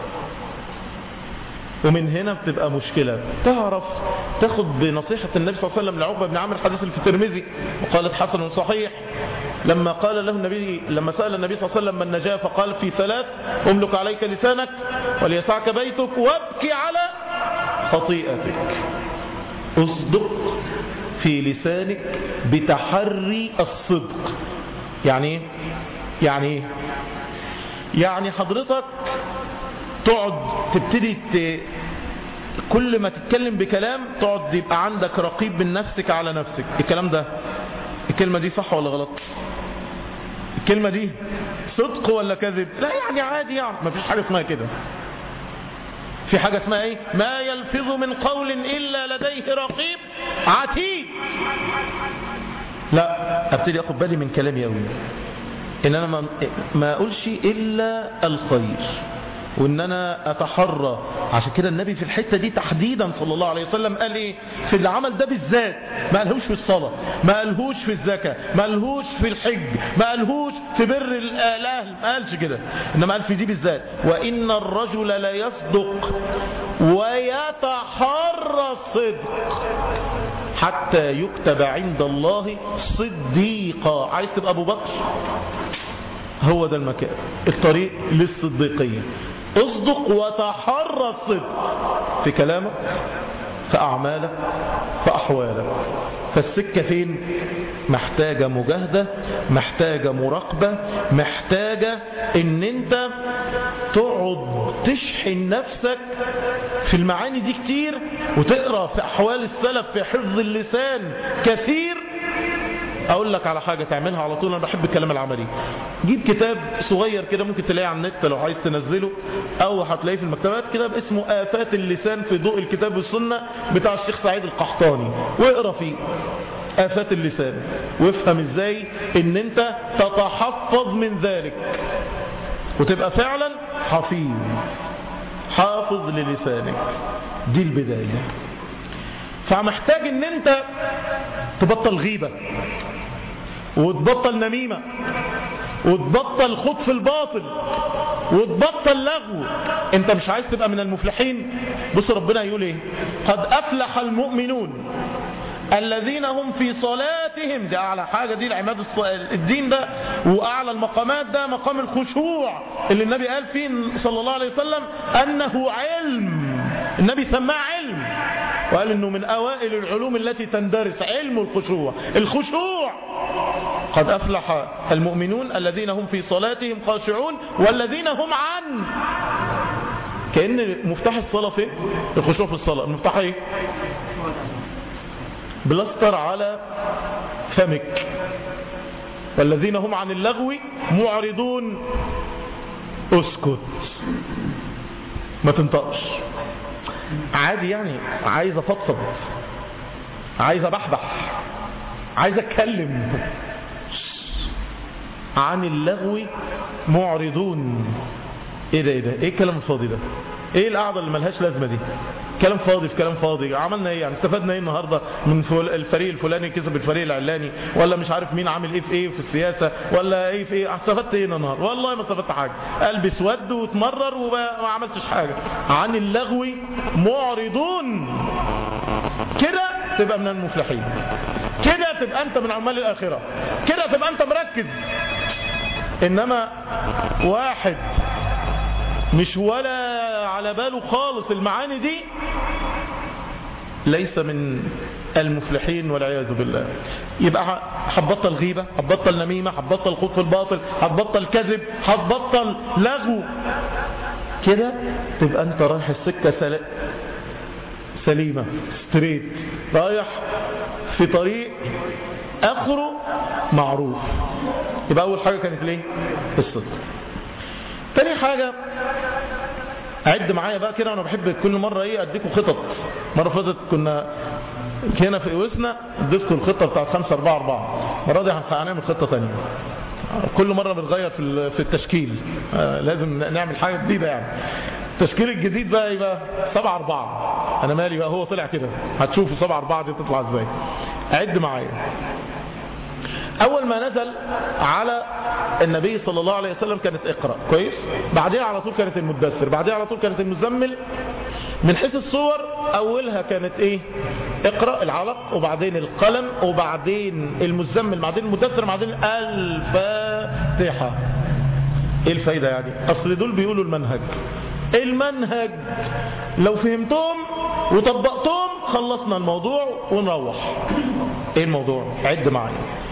ومن هنا بتبقى مشكلة تعرف تاخد بنصيحة النبي صلى الله عليه وسلم لعقبة بن عامر الحديث اللي في الترمذي وقالت حسن صحيح لما قال له النبي لما سأل النبي صلى الله عليه وسلم من نجاه فقال في ثلاث املك عليك لسانك وليسعك بيتك وابكي على خطيئتك اصدق في لسانك بتحري الصدق يعني يعني يعني حضرتك تقعد تبتدي ت... كل ما تتكلم بكلام تقعد يبقى عندك رقيب من نفسك على نفسك الكلام ده الكلمة دي صح ولا غلط الكلمة دي صدق ولا كذب لا يعني عادي يعني ما فيش حاجة اسمها كده في حاجة اسمها ايه ما يلفظ من قول الا لديه رقيب عتيد لا ابتدي اخد بالي من كلامي قوي ان انا ما, ما اقولش الا الخير وان انا اتحرى عشان كده النبي في الحتة دي تحديدا صلى الله عليه وسلم قال ايه في العمل ده بالذات ما قالهوش في الصلاة ما قالهوش في الزكاة ما قالهوش في الحج ما قالهوش في بر الاهل ما قالش كده انما قال في دي بالذات وان الرجل لا يصدق ويتحرى الصدق حتى يكتب عند الله صديقا عايز تبقى ابو بكر هو ده المكان الطريق للصديقية اصدق وتحرى الصدق في كلامك في أعمالك في أحوالك فالسكة فين محتاجة مجاهدة محتاجة مراقبة محتاجة ان انت تقعد تشحن نفسك في المعاني دي كتير وتقرأ في أحوال السلف في حفظ اللسان كثير اقول لك على حاجة تعملها على طول انا بحب الكلام العملي جيب كتاب صغير كده ممكن تلاقيه على النت لو عايز تنزله او هتلاقيه في المكتبات كده اسمه آفات اللسان في ضوء الكتاب والسنة بتاع الشيخ سعيد القحطاني واقرا فيه آفات اللسان وافهم ازاي ان انت تتحفظ من ذلك وتبقى فعلا حفيظ حافظ للسانك دي البداية فمحتاج ان انت تبطل غيبة وتبطل نميمة وتبطل خط في الباطل وتبطل لغو انت مش عايز تبقى من المفلحين بص ربنا يقول ايه قد افلح المؤمنون الذين هم في صلاتهم دي اعلى حاجة دي العماد الدين ده واعلى المقامات ده مقام الخشوع اللي النبي قال فيه صلى الله عليه وسلم انه علم النبي سماه علم وقال انه من اوائل العلوم التي تندرس علم الخشوع الخشوع قد افلح المؤمنون الذين هم في صلاتهم خاشعون والذين هم عن كأن مفتاح الصلاة فين الخشوع في الصلاة المفتاح ايه بلاستر على فمك والذين هم عن اللغو معرضون اسكت ما تنطقش عادي يعني عايز افضفض عايز ابحبح عايز اتكلم عن اللغو معرضون ايه ده ايه ده ايه الكلام الفاضي ده ايه القعده اللي ملهاش لازمه دي كلام فاضي في كلام فاضي عملنا ايه يعني استفدنا ايه النهارده من فل... الفريق الفلاني كسب الفريق العلاني ولا مش عارف مين عامل ايه في ايه في السياسه ولا ايه في ايه استفدت ايه النهارده والله ما استفدت حاجه قلبي اسود واتمرر وما عملتش حاجه عن اللغو معرضون كده تبقى من المفلحين كده تبقى انت من عمال الاخره كده تبقى انت مركز انما واحد مش ولا على باله خالص المعاني دي ليس من المفلحين والعياذ بالله يبقى هتبطل غيبة هتبطل نميمة هتبطل خوض في الباطل هتبطل كذب هتبطل لغو كده تبقى انت رايح السكة سل... سليمة ستريت رايح في طريق اخره معروف يبقى اول حاجة كانت ليه الصدق تاني حاجة عد معايا بقى كده وانا بحب كل مرة ايه اديكم خطط مرة فاتت كنا هنا في اوسنا اديتكم الخطة بتاعت 5 4 4 المرة دي هنعمل خطة تانية كل مرة بنغير في في التشكيل آه لازم نعمل حاجة جديدة يعني التشكيل الجديد بقى يبقى 7 4 انا مالي بقى هو طلع كده هتشوفوا 7 4 دي تطلع ازاي عد معايا اول ما نزل على النبي صلى الله عليه وسلم كانت اقرأ كويس بعدها على طول كانت المدثر بعدها على طول كانت المزمل من حيث الصور اولها كانت ايه اقرأ العلق وبعدين القلم وبعدين المزمل بعدين المدثر بعدين الفاتحة ايه الفايدة يعني اصل دول بيقولوا المنهج المنهج لو فهمتهم وطبقتهم خلصنا الموضوع ونروح ايه الموضوع عد معايا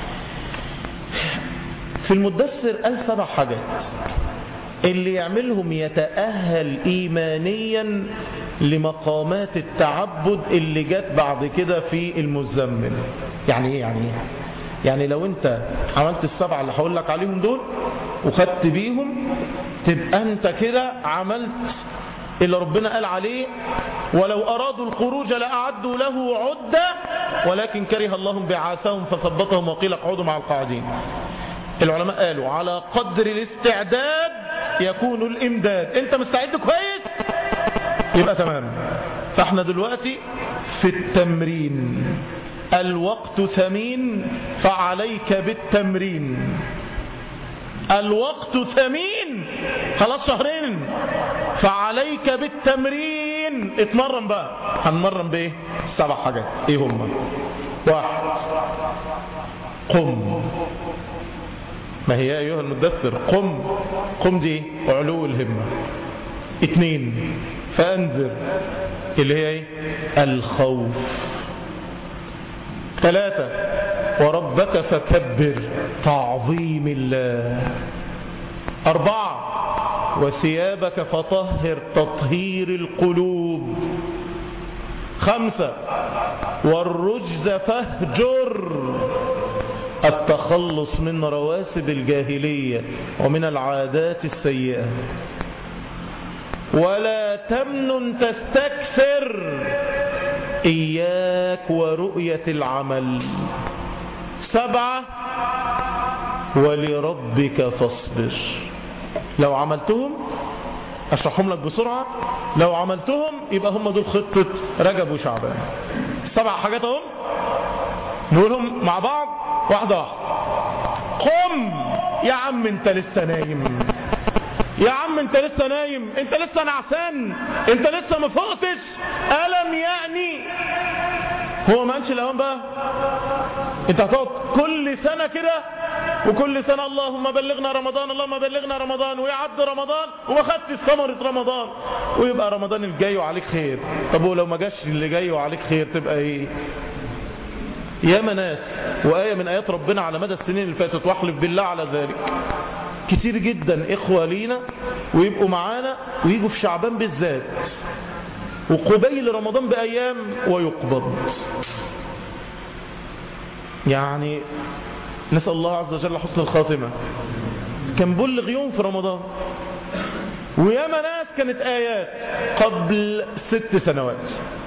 في المدثر قال سبع حاجات اللي يعملهم يتأهل إيمانيا لمقامات التعبد اللي جت بعد كده في المزمل يعني ايه يعني ايه يعني لو انت عملت السبعة اللي هقول لك عليهم دول وخدت بيهم تبقى انت كده عملت اللي ربنا قال عليه ولو أرادوا الخروج لأعدوا له عدة ولكن كره الله بعاثهم فثبتهم وقيل اقعدوا مع القاعدين العلماء قالوا على قدر الاستعداد يكون الامداد انت مستعد كويس يبقى تمام فاحنا دلوقتي في التمرين الوقت ثمين فعليك بالتمرين الوقت ثمين خلاص شهرين فعليك بالتمرين اتمرن بقى هنمرن بايه سبع حاجات ايه هم واحد قم ما هي ايها المدثر قم قم دي علو الهمة اتنين فانذر اللي هي ايه الخوف ثلاثة وربك فكبر تعظيم الله أربعة وثيابك فطهر تطهير القلوب خمسة والرجز فاهجر التخلص من رواسب الجاهلية ومن العادات السيئة ولا تمنن تستكثر إياك ورؤية العمل سبعة ولربك فاصبر لو عملتهم أشرحهم لك بسرعة لو عملتهم يبقى هم دول خطة رجب وشعبان سبع حاجات هم نقولهم مع بعض واحدة واحدة قم يا عم انت لسه نايم يا عم انت لسه نايم انت لسه نعسان انت لسه ما فقتش ألم يعني هو ما قالش الاوان بقى انت هتقعد كل سنة كده وكل سنة اللهم بلغنا رمضان اللهم بلغنا رمضان ويعد رمضان وما خدتش ثمرة رمضان ويبقى رمضان الجاي وعليك خير طب ولو ما جاش اللي جاي وعليك خير تبقى ايه يا مناس وآية من آيات ربنا على مدى السنين اللي فاتت واحلف بالله على ذلك كتير جدا إخوة لينا ويبقوا معانا ويجوا في شعبان بالذات وقبيل رمضان بأيام ويقبض يعني نسأل الله عز وجل حسن الخاتمة كان بلغ يوم في رمضان وياما ناس كانت آيات قبل ست سنوات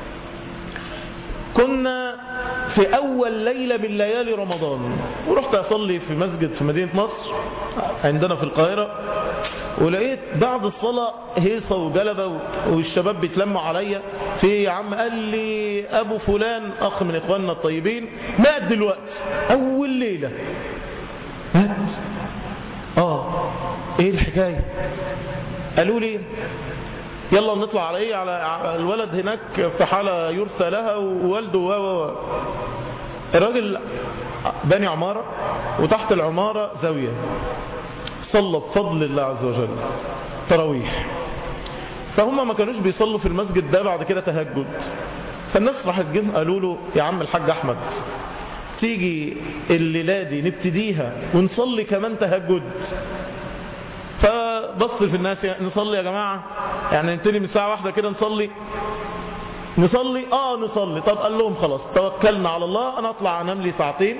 كنا في أول ليلة من ليالي رمضان ورحت أصلي في مسجد في مدينة مصر عندنا في القاهرة ولقيت بعد الصلاة هيصة وجلبة والشباب بيتلموا عليا في يا عم قال لي أبو فلان أخ من إخواننا الطيبين مات دلوقتي أول ليلة مات آه إيه الحكاية قالوا لي يلا نطلع على ايه على الولد هناك في حالة يرثى لها ووالده و و الراجل بني عمارة وتحت العمارة زاوية صلى بفضل الله عز وجل تراويح فهم ما كانوش بيصلوا في المسجد ده بعد كده تهجد فالناس راحت جم قالوا له يا عم الحاج احمد تيجي الليله دي نبتديها ونصلي كمان تهجد فبص في الناس نصلي يا جماعة يعني نبتدي من الساعة واحدة كده نصلي نصلي اه نصلي طب قال لهم خلاص توكلنا على الله انا اطلع انام لي ساعتين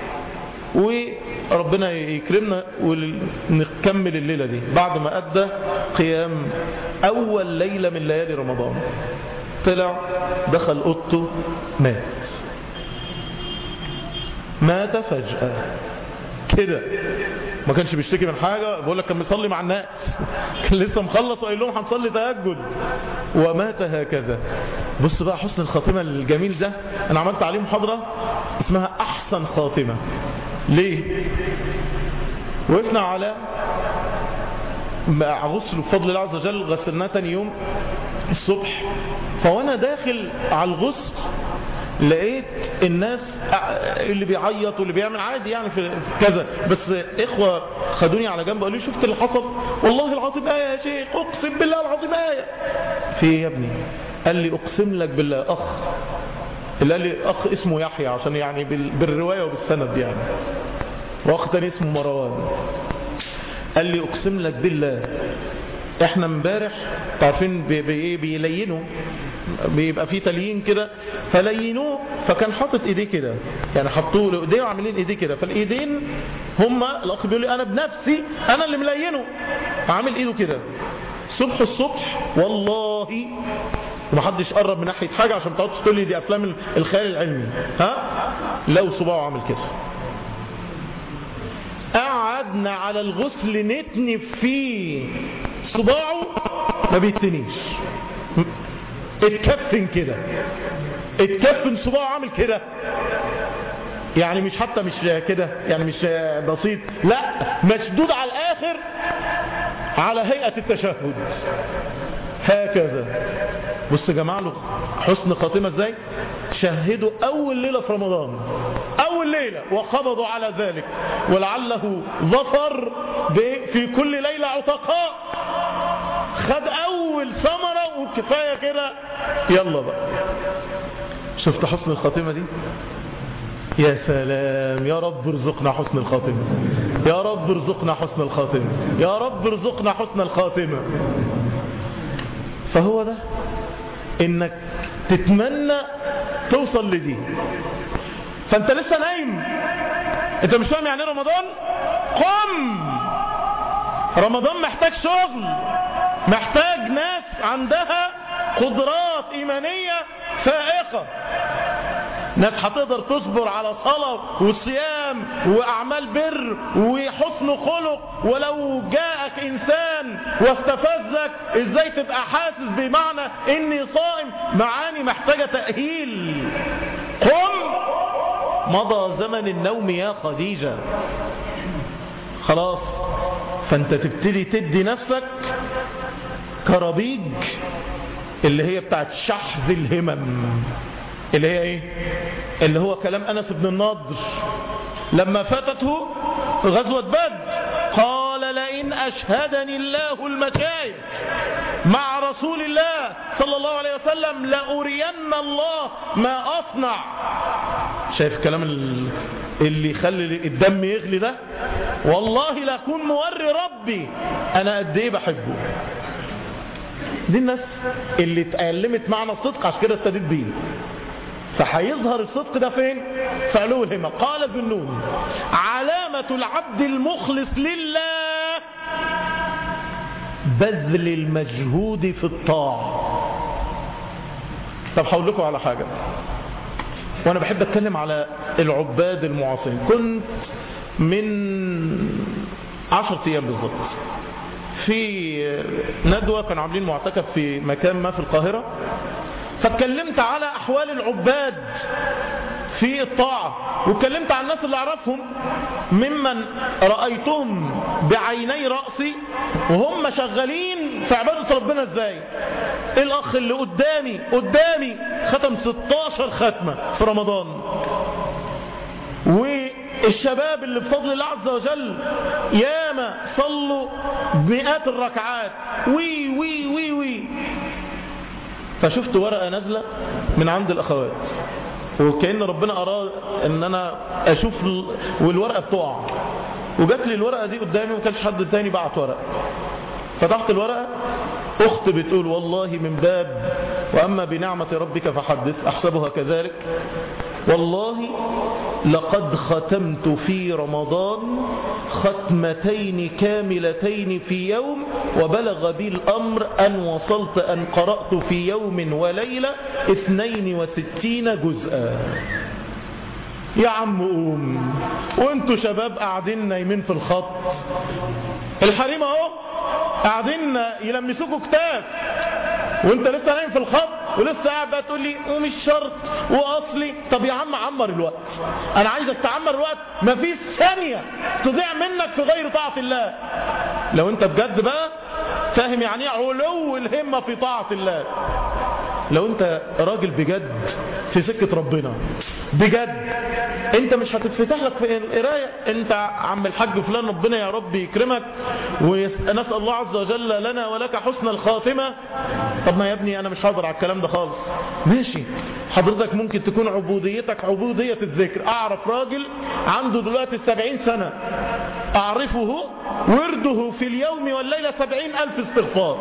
وربنا يكرمنا ونكمل الليلة دي بعد ما ادى قيام اول ليلة من ليالي رمضان طلع دخل اوضته مات مات فجأة كده ما كانش بيشتكي من حاجة بقول لك كان بيصلي مع الناس كان لسه مخلص وقال لهم هنصلي تهجد ومات هكذا بص بقى حسن الخاتمة الجميل ده انا عملت عليه محاضرة اسمها احسن خاتمة ليه وقفنا على مع غسل بفضل الله عز وجل غسلناه تاني يوم الصبح فوانا داخل على الغسل لقيت الناس اللي بيعيط واللي بيعمل عادي يعني في كذا بس اخوة خدوني على جنب قالوا لي شفت اللي حصل والله العظيم آية يا شيخ اقسم بالله العظيم آية في ايه يا ابني قال لي اقسم لك بالله اخ اللي قال لي اخ اسمه يحيى عشان يعني بالرواية وبالسند يعني واخ تاني اسمه مروان قال لي اقسم لك بالله احنا امبارح عارفين بي بي بيلينوا بيبقى فيه تليين كده فلينوه فكان حاطط ايديه كده يعني حطوه له ايديه وعاملين ايديه كده فالايدين هم الاخ بيقول لي انا بنفسي انا اللي ملينه عامل ايده كده صبح الصبح والله ومحدش قرب من ناحيه حاجه عشان تقعد تقول لي دي افلام الخيال العلمي ها لو صباعه عامل كده قعدنا على الغسل نتنف فيه صباعه ما بيتنيش اتكفن كده اتكفن صباعه عامل كده يعني مش حتى مش كده يعني مش بسيط لا مشدود على الاخر على هيئة التشهد هكذا بص يا جماعة له حسن خاتمة ازاي شهدوا اول ليلة في رمضان اول ليلة وقبضوا على ذلك ولعله ظفر في كل ليلة عتقاء خد اول ثمرة وكفاية كده يلا بقى شفت حسن الخاتمة دي يا سلام يا رب ارزقنا حسن الخاتمة يا رب ارزقنا حسن الخاتمة يا رب ارزقنا حسن الخاتمة فهو ده انك تتمنى توصل لدي فانت لسه نايم انت مش فاهم يعني رمضان قم رمضان محتاج شغل محتاج ناس عندها قدرات ايمانية فائقة ناس هتقدر تصبر على صلاة وصيام وأعمال بر وحسن خلق ولو جاءك إنسان واستفزك إزاي تبقى حاسس بمعنى إني صائم معاني محتاجة تأهيل قم مضى زمن النوم يا خديجة خلاص فانت تبتدي تدي نفسك كرابيج اللي هي بتاعت شحذ الهمم اللي هي ايه اللي هو كلام انس بن النضر لما فاتته غزوة بدر قال لئن اشهدني الله المشايخ مع رسول الله صلى الله عليه وسلم لأرين الله ما أصنع شايف كلام اللي يخلي الدم يغلي ده والله لأكون موري ربي أنا قد إيه بحبه دي الناس اللي اتعلمت معنى الصدق عشان كده ابتديت بيه فهيظهر الصدق ده فين في علو الهمة قال ابن النون علامة العبد المخلص لله بذل المجهود في الطاعة طب هقول لكم على حاجة وانا بحب اتكلم على العباد المعاصرين كنت من عشرة ايام بالظبط في ندوة كانوا عاملين معتكف في مكان ما في القاهرة فاتكلمت على احوال العباد في الطاعة واتكلمت عن الناس اللي اعرفهم ممن رأيتهم بعيني رأسي وهم شغالين في عبادة ربنا ازاي الاخ اللي قدامي قدامي ختم 16 ختمة في رمضان والشباب اللي بفضل الله عز وجل ياما صلوا مئات الركعات وي وي وي وي فشفت ورقة نازلة من عند الأخوات وكأن ربنا أراد أن أنا أشوف والورقة بتقع وجات لي الورقة دي قدامي وما كانش حد تاني بعت ورقة فتحت الورقة أخت بتقول والله من باب وأما بنعمة ربك فحدث أحسبها كذلك والله لقد ختمت في رمضان ختمتين كاملتين في يوم وبلغ بي الأمر أن وصلت أن قرأت في يوم وليلة اثنين وستين جزءا يا عم قوم وانتوا شباب قاعدين نايمين في الخط الحريم اهو قاعدين يلمسوكوا كتاب وانت لسه نايم في الخط ولسه قاعد بقى تقول لي ومش شرط واصلي طب يا عم عمر الوقت انا عايزك تعمر الوقت مفيش ثانية تضيع منك في غير طاعة الله لو انت بجد بقى فاهم يعني ايه علو الهمة في طاعة الله لو انت راجل بجد في سكة ربنا بجد انت مش هتتفتح لك في القراية انت عم الحاج فلان ربنا يا رب يكرمك ونسأل الله عز وجل لنا ولك حسن الخاتمة طب ما يا ابني انا مش هقدر على الكلام ده خالص ماشي حضرتك ممكن تكون عبوديتك عبودية الذكر اعرف راجل عنده دلوقتي السبعين سنة اعرفه ورده في اليوم والليلة سبعين الف استغفار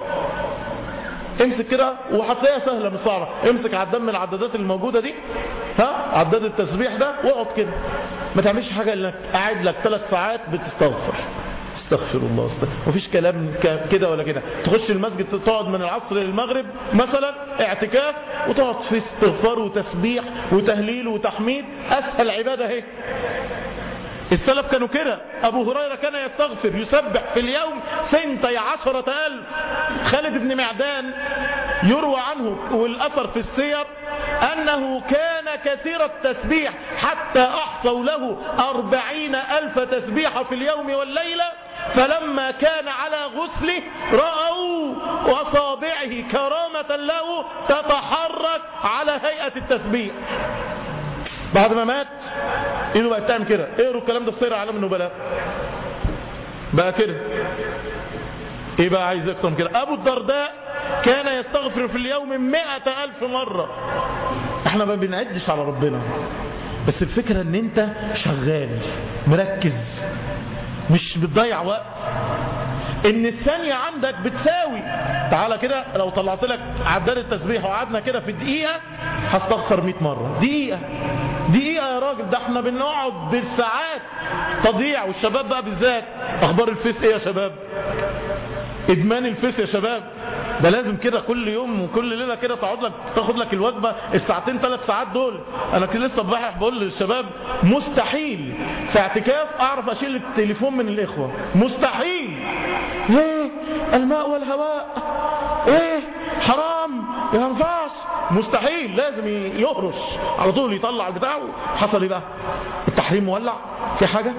امسك كده وهتلاقيها سهلة مش صعبة امسك عداد من العدادات الموجودة دي ها عداد التسبيح ده واقعد كده ما تعملش حاجة انك قاعد لك ثلاث ساعات بتستغفر استغفر الله استغفر مفيش كلام كده ولا كده تخش المسجد تقعد من العصر للمغرب مثلا اعتكاف وتقعد في استغفار وتسبيح وتهليل وتحميد اسهل عبادة اهي السلف كانوا كده ابو هريرة كان يستغفر يسبح في اليوم سنتي عشرة الف خالد بن معدان يروى عنه والاثر في السير انه كان كثير التسبيح حتى احصوا له اربعين الف تسبيحة في اليوم والليلة فلما كان على غسله رأوا أصابعه كرامة له تتحرك على هيئة التسبيح بعد ما مات ايده بقت تعمل كده اقروا الكلام ده في سير اعلام النبلاء بقى كده ايه بقى عايز اكتر من كده ابو الدرداء كان يستغفر في اليوم مئة الف مرة احنا ما بنعدش على ربنا بس الفكرة ان انت شغال مركز مش بتضيع وقت ان الثانية عندك بتساوي تعالى كده لو طلعت لك عداد التسبيح وقعدنا كده في دقيقة هستغفر 100 مرة دقيقة دقيقة يا راجل ده احنا بنقعد بالساعات تضيع والشباب بقى بالذات اخبار الفيس ايه يا شباب ادمان الفيس يا شباب ده لازم كده كل يوم وكل ليله كده تقعد لك تاخد لك الوجبه الساعتين ثلاث ساعات دول انا كنت لسه امبارح بقول للشباب مستحيل في اعتكاف اعرف اشيل التليفون من الاخوه مستحيل ليه الماء والهواء ايه حرام ما ينفعش مستحيل لازم يهرش على طول يطلع البتاع حصل ايه بقى التحريم مولع في حاجه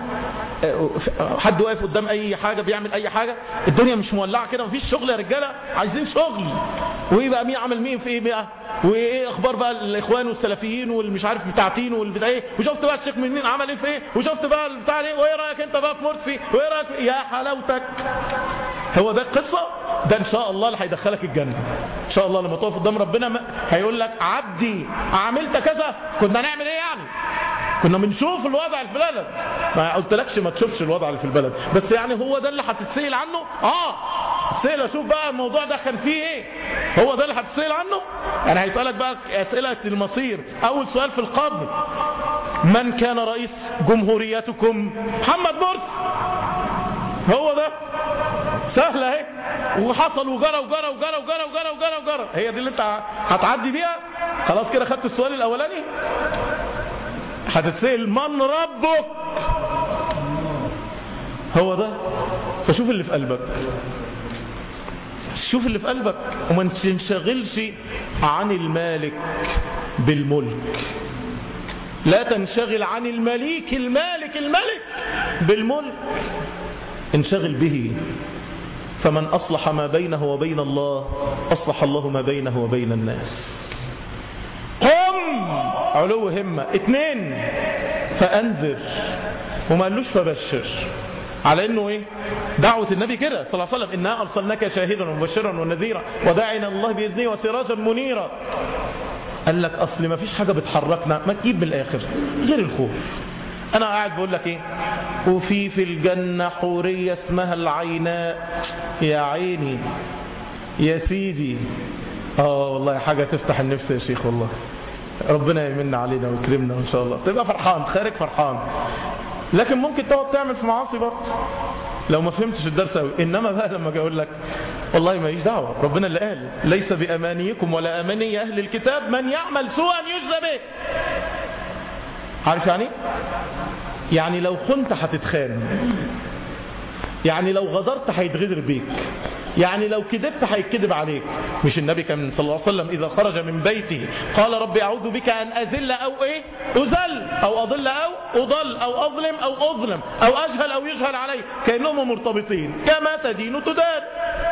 حد واقف قدام اي حاجة بيعمل اي حاجة الدنيا مش مولعة كده مفيش شغل يا رجالة عايزين شغل وايه بقى مين عمل مين في ايه بقى وايه اخبار بقى الاخوان والسلفيين والمش عارف بتاعتين والبتاع ايه وشفت بقى الشيخ من مين عمل ايه في ايه وشفت بقى البتاع ايه وايه رايك انت بقى في مرسي وايه رايك يا حلاوتك هو ده القصة ده ان شاء الله اللي هيدخلك الجنة ان شاء الله لما تقف قدام ربنا هيقول لك عبدي عملت كذا كنا نعمل ايه يعني كنا بنشوف الوضع اللي في البلد ما قلتلكش ما تشوفش الوضع اللي في البلد بس يعني هو ده اللي هتتسئل عنه اه سئل اشوف بقى الموضوع ده كان فيه ايه هو ده اللي هتسأل عنه يعني هيسألك بقى اسئلة المصير اول سؤال في القبر من كان رئيس جمهوريتكم محمد مرسي هو ده سهلة اهي وحصل وجرى وجرى وجرى وجرى وجرى وجرى وجرى هي دي اللي انت هتعدي بيها خلاص كده خدت السؤال الاولاني هتتسأل من ربك هو ده فشوف اللي في قلبك شوف اللي في قلبك وما تنشغلش عن المالك بالملك لا تنشغل عن المليك المالك الملك بالملك انشغل به فمن أصلح ما بينه وبين الله أصلح الله ما بينه وبين الناس قم علو همة اثنين فأنذر وما قالوش فبشر على انه ايه دعوة النبي كده صلى الله عليه وسلم انا ارسلناك شاهدا ومبشرا ونذيرا وداعنا الله باذنه وسراجا منيرا قال لك اصل ما فيش حاجة بتحركنا ما تجيب من الاخر غير الخوف انا قاعد بقول لك ايه وفي في الجنة حورية اسمها العيناء يا عيني يا سيدي اه والله حاجة تفتح النفس يا شيخ والله ربنا يمن علينا ويكرمنا ان شاء الله تبقى فرحان خارج فرحان لكن ممكن تقعد تعمل في معاصي برضه لو ما فهمتش الدرس قوي انما بقى لما اجي اقول لك والله ماليش دعوه ربنا اللي قال ليس بامانيكم ولا اماني اهل الكتاب من يعمل سوءا يجزى به عارف يعني يعني لو خنت هتتخان يعني لو غدرت هيتغدر بيك يعني لو كذبت هيتكذب عليك مش النبي كان صلى الله عليه وسلم إذا خرج من بيته قال ربي أعوذ بك أن أذل أو إيه أذل أو أضل أو أضل أو أظلم أو أظلم أو أجهل أو يجهل علي كأنهم مرتبطين كما تدين تدان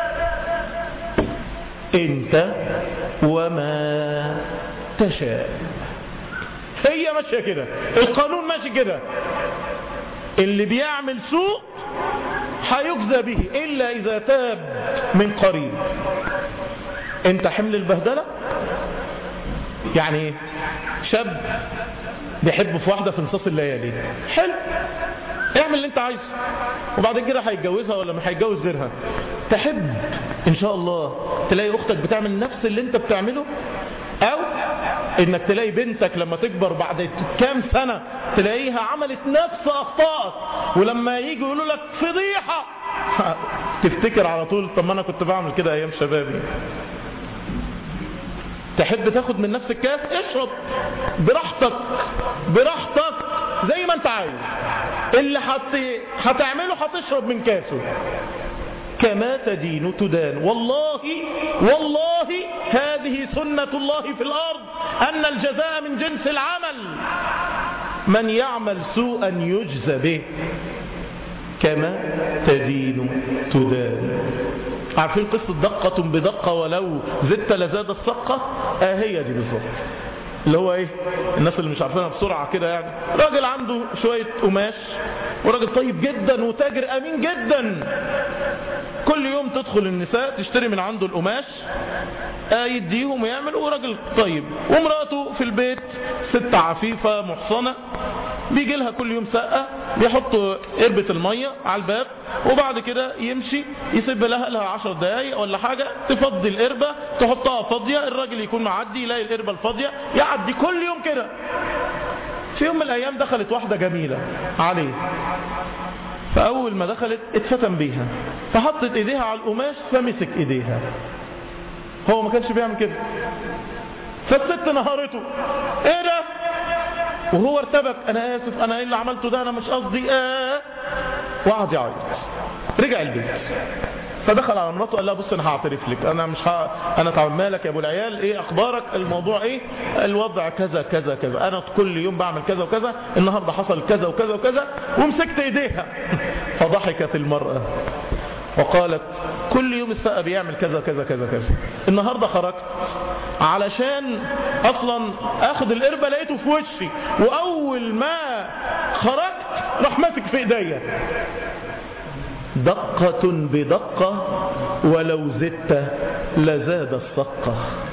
أنت وما تشاء هي ماشية كده القانون ماشي كده اللي بيعمل سوء هيجزى به إلا إذا تاب من قريب انت حمل البهدلة يعني شاب بيحب في واحدة في نصاص الليالي حلو اعمل اللي انت عايزه وبعد كده هيتجوزها ولا مش هيتجوز غيرها تحب ان شاء الله تلاقي اختك بتعمل نفس اللي انت بتعمله او انك تلاقي بنتك لما تكبر بعد كام سنة تلاقيها عملت نفس اخطائك ولما يجي يقولوا لك فضيحة تفتكر على طول طب ما انا كنت بعمل كده ايام شبابي تحب تاخد من نفس الكاس اشرب براحتك براحتك زي ما انت عايز اللي حت... هتعمله هتشرب من كاسه كما تدين تدان والله والله هذه سنة الله في الأرض أن الجزاء من جنس العمل من يعمل سوءا يجزى به كما تدين تدان عارفين قصة دقة بدقة ولو زدت لزاد الصقة آه هي دي بالظبط اللي هو ايه الناس اللي مش عارفينها بسرعة كده يعني راجل عنده شوية قماش وراجل طيب جدا وتاجر امين جدا كل يوم تدخل النساء تشتري من عنده القماش آه يديهم ويعمل وراجل طيب ومراته في البيت ست عفيفة محصنة بيجي لها كل يوم سقة بيحطوا قربة المية على الباب وبعد كده يمشي يسيب لها لها عشر دقايق ولا حاجة تفضي القربة تحطها فاضية الراجل يكون معدي يلاقي القربة الفاضية يعدي كل يوم كده في يوم من الايام دخلت واحدة جميلة عليه فاول ما دخلت اتفتن بيها فحطت ايديها على القماش فمسك ايديها هو ما كانش بيعمل كده فالست نهارته ايه ده وهو ارتبك انا اسف انا ايه اللي عملته ده انا مش قصدي اه وقعد يعيط رجع البيت فدخل على مراته قال لها بص انا هعترف لك انا مش ها انا تعب مالك يا ابو العيال ايه اخبارك الموضوع ايه الوضع كذا كذا كذا انا كل يوم بعمل كذا وكذا النهارده حصل كذا وكذا وكذا ومسكت ايديها فضحكت المراه وقالت كل يوم السقا بيعمل كذا كذا كذا كذا النهاردة خرجت علشان اصلا اخد القربة لقيته في وشي واول ما خرجت راح ماسك في ايديا دقة بدقة ولو زدت لزاد الصقة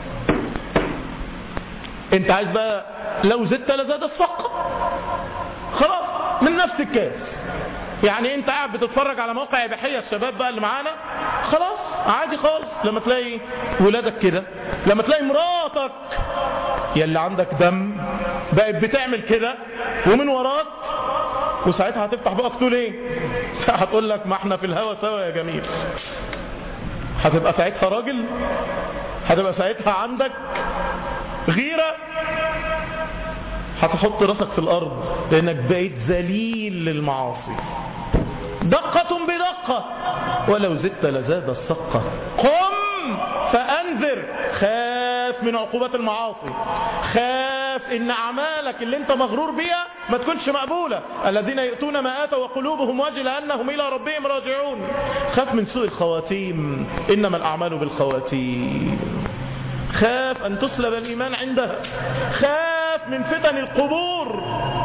انت عايز بقى لو زدت لزاد الصقة خلاص من نفس الكاس يعني انت قاعد بتتفرج على موقع اباحيه الشباب بقى اللي معانا خلاص عادي خالص لما تلاقي ولادك كده لما تلاقي مراتك يلي عندك دم بقت بتعمل كده ومن وراك وساعتها هتفتح بقى تقول ايه هتقول لك ما احنا في الهوا سوا يا جميل هتبقى ساعتها راجل هتبقى ساعتها عندك غيرة هتحط راسك في الارض لانك بقيت ذليل للمعاصي دقة بدقة ولو زدت لزاد السقة قم فأنذر خاف من عقوبات المعاصي خاف ان اعمالك اللي انت مغرور بيها ما تكونش مقبولة الذين يأتون ما آتوا وقلوبهم وجلة انهم الى ربهم راجعون خاف من سوء الخواتيم انما الاعمال بالخواتيم خاف ان تسلب الايمان عندها خاف من فتن القبور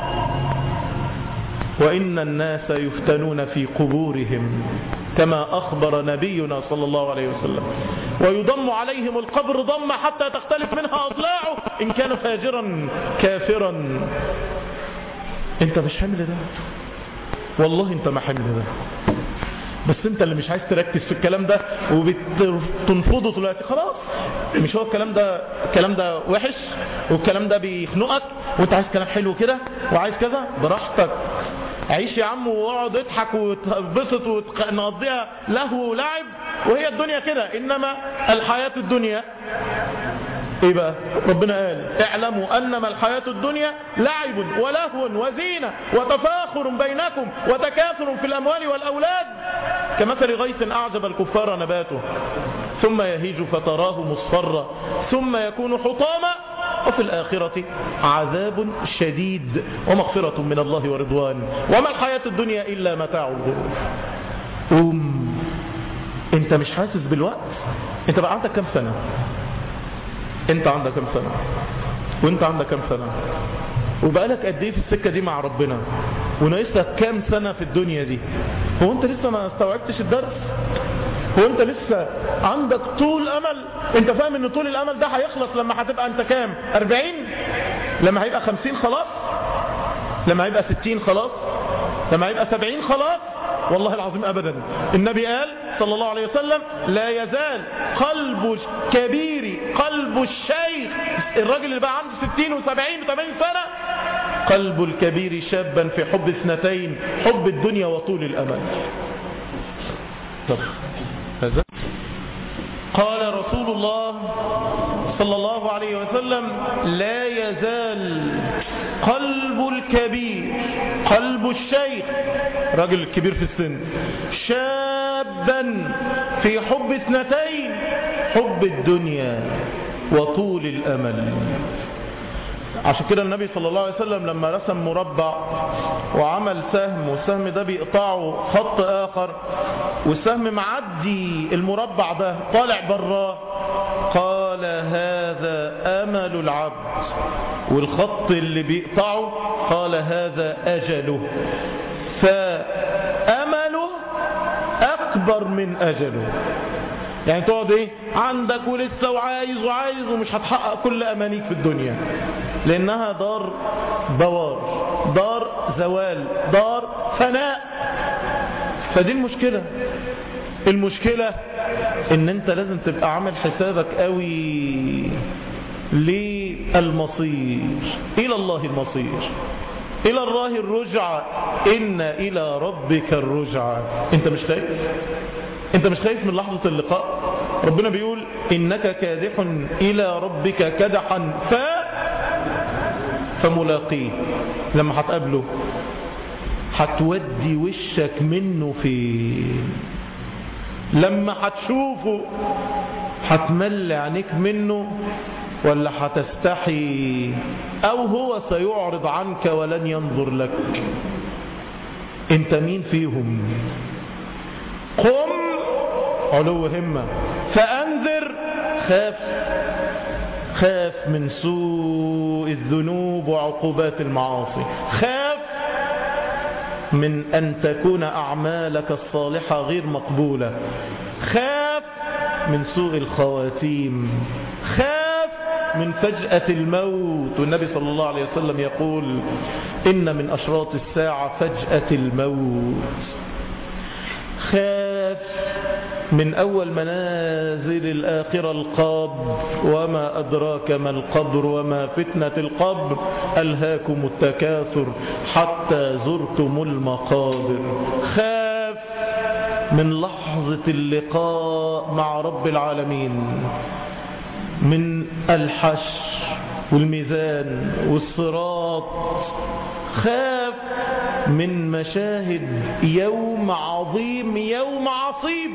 وإن الناس يفتنون في قبورهم كما أخبر نبينا صلى الله عليه وسلم ويضم عليهم القبر ضم حتى تختلف منها أضلاعه إن كان فاجرا كافرا انت مش حمل ده والله انت ما حمل ده بس انت اللي مش عايز تركز في الكلام ده وبتنفضه دلوقتي خلاص مش هو الكلام ده الكلام ده وحش والكلام ده بيخنقك وانت عايز كلام حلو كده وعايز كذا براحتك عيش يا عم واقعد اضحك وتبسط ونقضيها لهو ولعب وهي الدنيا كده انما الحياة الدنيا ايه بقى ربنا قال اعلموا انما الحياة الدنيا لعب ولهو وزينة وتفاخر بينكم وتكاثر في الاموال والاولاد كمثل غيث اعجب الكفار نباته ثم يهيج فتراه مصفرا ثم يكون حطاما وفي الآخرة عذاب شديد ومغفرة من الله ورضوان وما الحياة الدنيا إلا متاع الغرور قوم انت مش حاسس بالوقت انت بقى عندك كم سنة انت عندك كم سنة وانت عندك كم سنة وبقالك قد ايه في السكة دي مع ربنا وناقصك كام سنة في الدنيا دي هو انت لسه ما استوعبتش الدرس هو انت لسه عندك طول امل انت فاهم ان طول الامل ده هيخلص لما هتبقى انت كام 40 لما هيبقى 50 خلاص لما هيبقى 60 خلاص لما هيبقى 70 خلاص والله العظيم ابدا النبي قال صلى الله عليه وسلم لا يزال قلب كبير قلب الشيخ الراجل اللي بقى عنده 60 و70 و80 سنة قلب الكبير شابا في حب اثنتين حب الدنيا وطول الامل طب هذا قال رسول الله صلى الله عليه وسلم لا يزال قلب الكبير قلب الشيخ راجل كبير في السن شابا في حب اثنتين حب الدنيا وطول الأمل عشان كده النبي صلى الله عليه وسلم لما رسم مربع وعمل سهم والسهم ده بيقطعه خط آخر والسهم معدي المربع ده طالع براه قال هذا أمل العبد والخط اللي بيقطعه قال هذا أجله فأمله أكبر من أجله يعني تقعد ايه عندك ولسه وعايز وعايز ومش هتحقق كل امانيك في الدنيا لانها دار بوار دار زوال دار فناء فدي المشكلة المشكلة ان انت لازم تبقى عامل حسابك قوي للمصير الى الله المصير الى الله الرجعة ان الى ربك الرجعة انت مش خايف انت مش خايف من لحظة اللقاء ربنا بيقول انك كادح الى ربك كدحا ف فملاقيه لما هتقابله هتودي وشك منه فين لما هتشوفه هتمل عينيك منه ولا هتستحي او هو سيعرض عنك ولن ينظر لك انت مين فيهم قم علو همة فأنذر خاف خاف من سوء الذنوب وعقوبات المعاصي خاف من أن تكون أعمالك الصالحة غير مقبولة خاف من سوء الخواتيم خاف من فجأة الموت والنبي صلى الله عليه وسلم يقول إن من أشراط الساعة فجأة الموت خاف من أول منازل الآخرة القبر وما أدراك ما القبر وما فتنة القبر ألهاكم التكاثر حتى زرتم المقابر خاف من لحظة اللقاء مع رب العالمين من الحشر والميزان والصراط خاف من مشاهد يوم عظيم يوم عصيب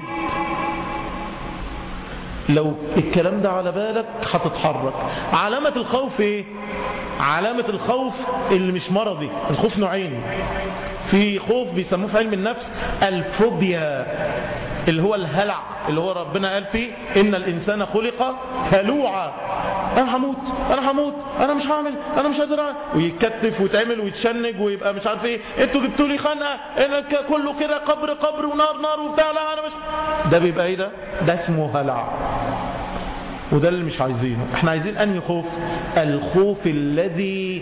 لو الكلام ده على بالك هتتحرك علامة الخوف ايه علامة الخوف اللي مش مرضي الخوف نوعين في خوف بيسموه في علم النفس الفوبيا اللي هو الهلع اللي هو ربنا قال فيه ان الانسان خلق هلوعا انا هموت انا هموت انا مش هعمل انا مش قادر ويتكتف ويتعمل ويتشنج ويبقى مش عارف ايه انتوا جبتوا لي خنقه انا كله كده قبر قبر ونار نار وبتاع لا انا مش ده بيبقى ايه ده ده اسمه هلع وده اللي مش عايزينه احنا عايزين انهي خوف الخوف الذي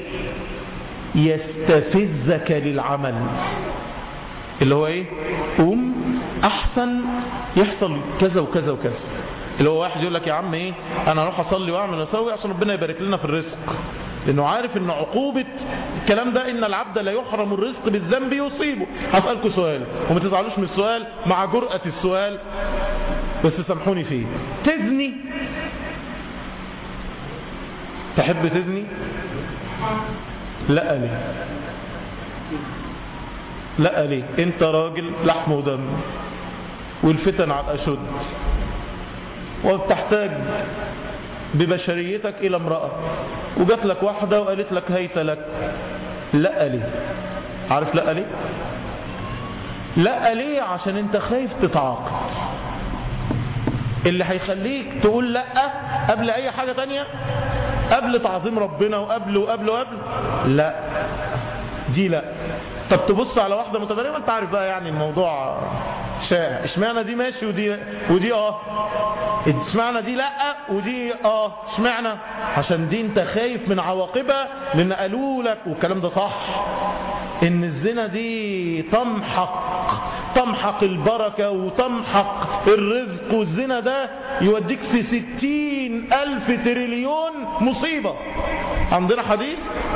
يستفزك للعمل اللي هو ايه قوم احسن يحصل كذا وكذا وكذا اللي هو واحد يقول لك يا عم ايه انا اروح اصلي واعمل واسوي عشان ربنا يبارك لنا في الرزق لانه عارف ان عقوبة الكلام ده ان العبد لا يحرم الرزق بالذنب يصيبه هسألكم سؤال وما تزعلوش من السؤال مع جرأة السؤال بس سامحوني فيه تزني تحب تزني لا ليه لا ليه انت راجل لحم ودم والفتن على الاشد وبتحتاج ببشريتك الى امرأة وجات لك واحدة وقالت لك هيت لك لا ليه عارف لا ليه لا ليه عشان انت خايف تتعاقد اللي هيخليك تقول لا قبل اي حاجة تانية قبل تعظيم ربنا وقبل وقبل وقبل لا دي لا طب تبص على واحدة متبرمة انت عارف بقى يعني الموضوع شائع اشمعنى دي ماشي ودي ودي اه اشمعنى دي لا ودي اه اشمعنى عشان دي انت خايف من عواقبها لان قالوا لك والكلام ده صح ان الزنا دي تمحق تمحق البركة وتمحق الرزق والزنا ده يوديك في ستين ألف تريليون مصيبة عندنا حديث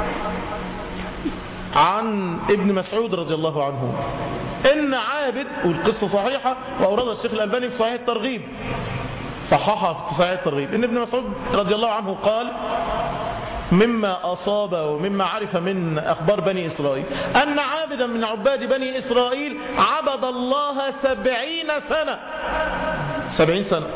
عن ابن مسعود رضي الله عنه ان عابد والقصة صحيحة وأوردها الشيخ الألباني في صحيح الترغيب صححها في صحيح الترغيب ان ابن مسعود رضي الله عنه قال مما أصاب ومما عرف من أخبار بني إسرائيل أن عابدا من عباد بني إسرائيل عبد الله سبعين سنة سبعين سنة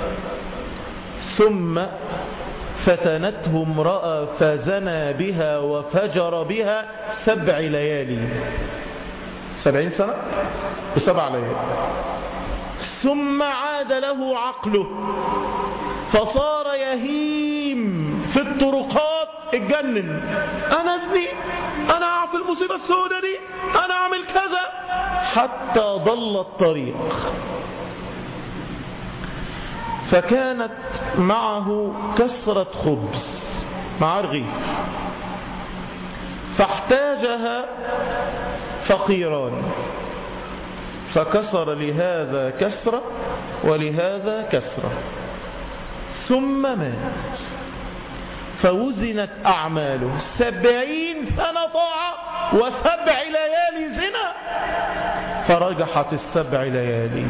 ثم فتنته امرأة فزنى بها وفجر بها سبع ليالي سبعين سنة بسبع ليالي ثم عاد له عقله فصار يهيم في الطرقات اتجنن انا ابني انا اعرف المصيبة السوداء دي انا اعمل كذا حتى ضل الطريق فكانت معه كسرة خبز مع رغيف فاحتاجها فقيران فكسر لهذا كسرة ولهذا كسرة ثم مات فوزنت أعماله سبعين سنة طاعة وسبع ليالي زنا فرجحت السبع ليالي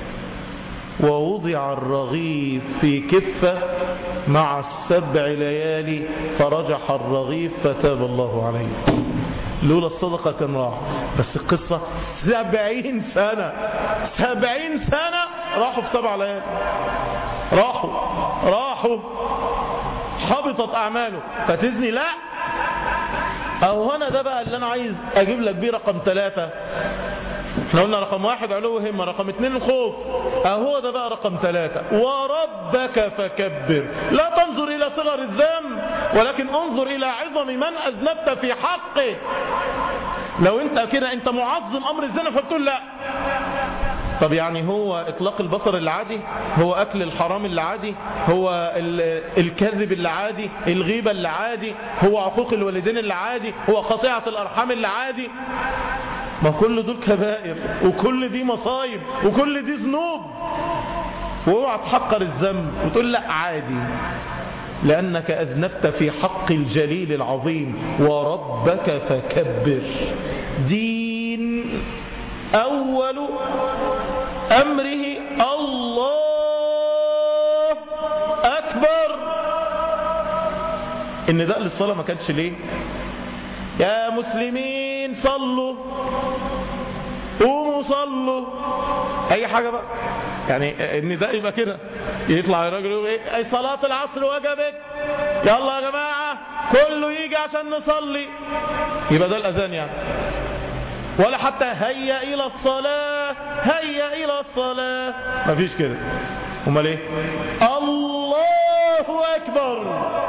ووضع الرغيف في كفة مع السبع ليالي فرجح الرغيف فتاب الله عليه لولا الصدقة كان راح بس القصة سبعين سنة سبعين سنة راحوا في سبع ليالي راحوا راحوا حبطت أعماله فتزني لا أو هنا ده بقى اللي أنا عايز أجيب لك بيه رقم ثلاثة احنا قلنا رقم واحد علو همة رقم اتنين الخوف اهو ده بقى رقم ثلاثة وربك فكبر لا تنظر الى صغر الذنب ولكن انظر الى عظم من اذنبت في حقه لو انت كده انت معظم امر الزنا فبتقول لا طب يعني هو اطلاق البصر اللي عادي هو اكل الحرام اللي عادي هو ال- الكذب اللي عادي الغيبة اللي عادي هو عقوق الوالدين اللي عادي هو قطيعة الارحام اللي عادي ما كل دول كبائر وكل دي مصايب وكل دي ذنوب واوعى تحقر الذنب وتقول لا عادي لأنك أذنبت في حق الجليل العظيم وربك فكبر دين أول أمره الله أكبر النداء للصلاة ما كانش ليه يا مسلمين صلوا قوموا صلوا اي حاجة بقى يعني النداء يبقى كده يطلع الراجل يقول ايه اي صلاة العصر وجبت يلا يا جماعة كله يجي عشان نصلي يبقى ده الاذان يعني ولا حتى هيا الى الصلاة هيا الى الصلاة مفيش كده امال ايه الله اكبر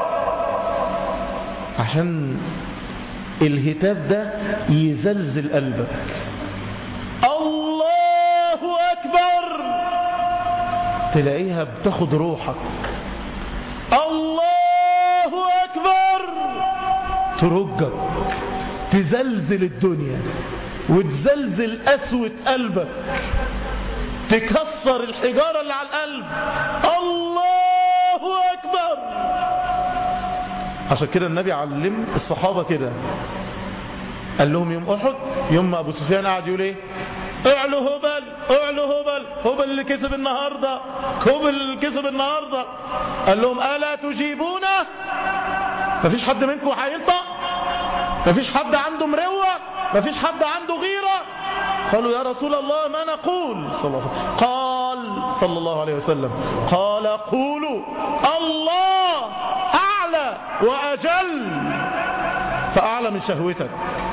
عشان الهتاف ده يزلزل قلبك الله أكبر تلاقيها بتاخد روحك الله أكبر ترجك تزلزل الدنيا وتزلزل قسوة قلبك تكسر الحجارة اللي على القلب الله أكبر عشان كده النبي علم الصحابة كده قال لهم يوم أحد يوم ما أبو سفيان قاعد يقول إيه اعلوا هبل اعلوا هبل هبل اللي كسب النهاردة هبل اللي كسب النهاردة قال لهم ألا تجيبونه مفيش حد منكم هينطق مفيش حد عنده مروة مفيش حد عنده غيرة قالوا يا رسول الله ما نقول صلى الله عليه وسلم قال صلى الله عليه وسلم قال قولوا الله أعلى وأجل فأعلى من شهوتك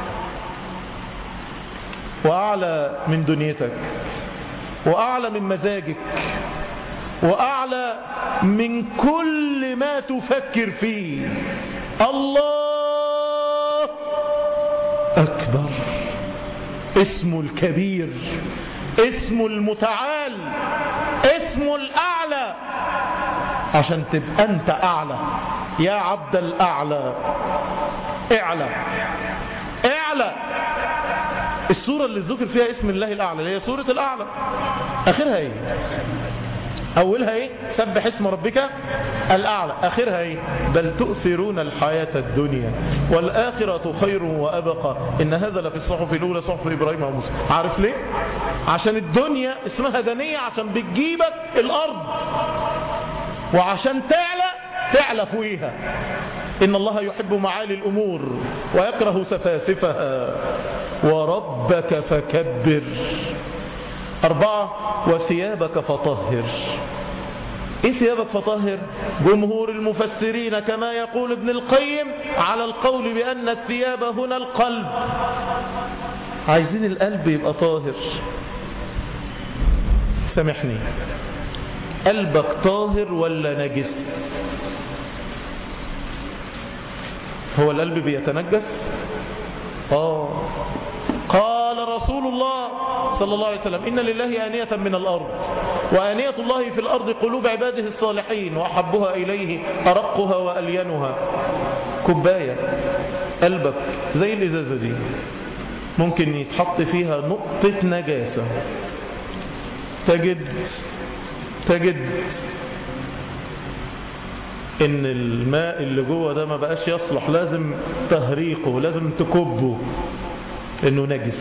وأعلى من دنيتك وأعلى من مزاجك وأعلى من كل ما تفكر فيه الله أكبر اسمه الكبير اسمه المتعال اسمه الأعلى عشان تبقى أنت أعلى يا عبد الأعلى اعلى اعلى السورة اللي ذكر فيها اسم الله الأعلى اللي هي سورة الأعلى آخرها ايه أولها ايه سبح اسم ربك الأعلى آخرها ايه بل تؤثرون الحياة الدنيا والآخرة خير وأبقى إن هذا لفي الصحف الأولى صحف إبراهيم وموسى عارف ليه عشان الدنيا اسمها دنية عشان بتجيبك الأرض وعشان تعلى تعلى فوقيها إن الله يحب معالي الأمور ويكره سفاسفها وربك فكبر أربعة وثيابك فطهر إيه ثيابك فطهر جمهور المفسرين كما يقول ابن القيم على القول بأن الثياب هنا القلب عايزين القلب يبقى طاهر سامحني قلبك طاهر ولا نجس هو القلب بيتنجس آه قال رسول الله صلى الله عليه وسلم إن لله آنية من الأرض وآنية الله في الأرض قلوب عباده الصالحين وأحبها إليه أرقها وألينها كوباية قلبك زي الإزازة دي ممكن يتحط فيها نقطة نجاسة تجد تجد ان الماء اللي جوه ده ما بقاش يصلح لازم تهريقه لازم تكبه انه نجس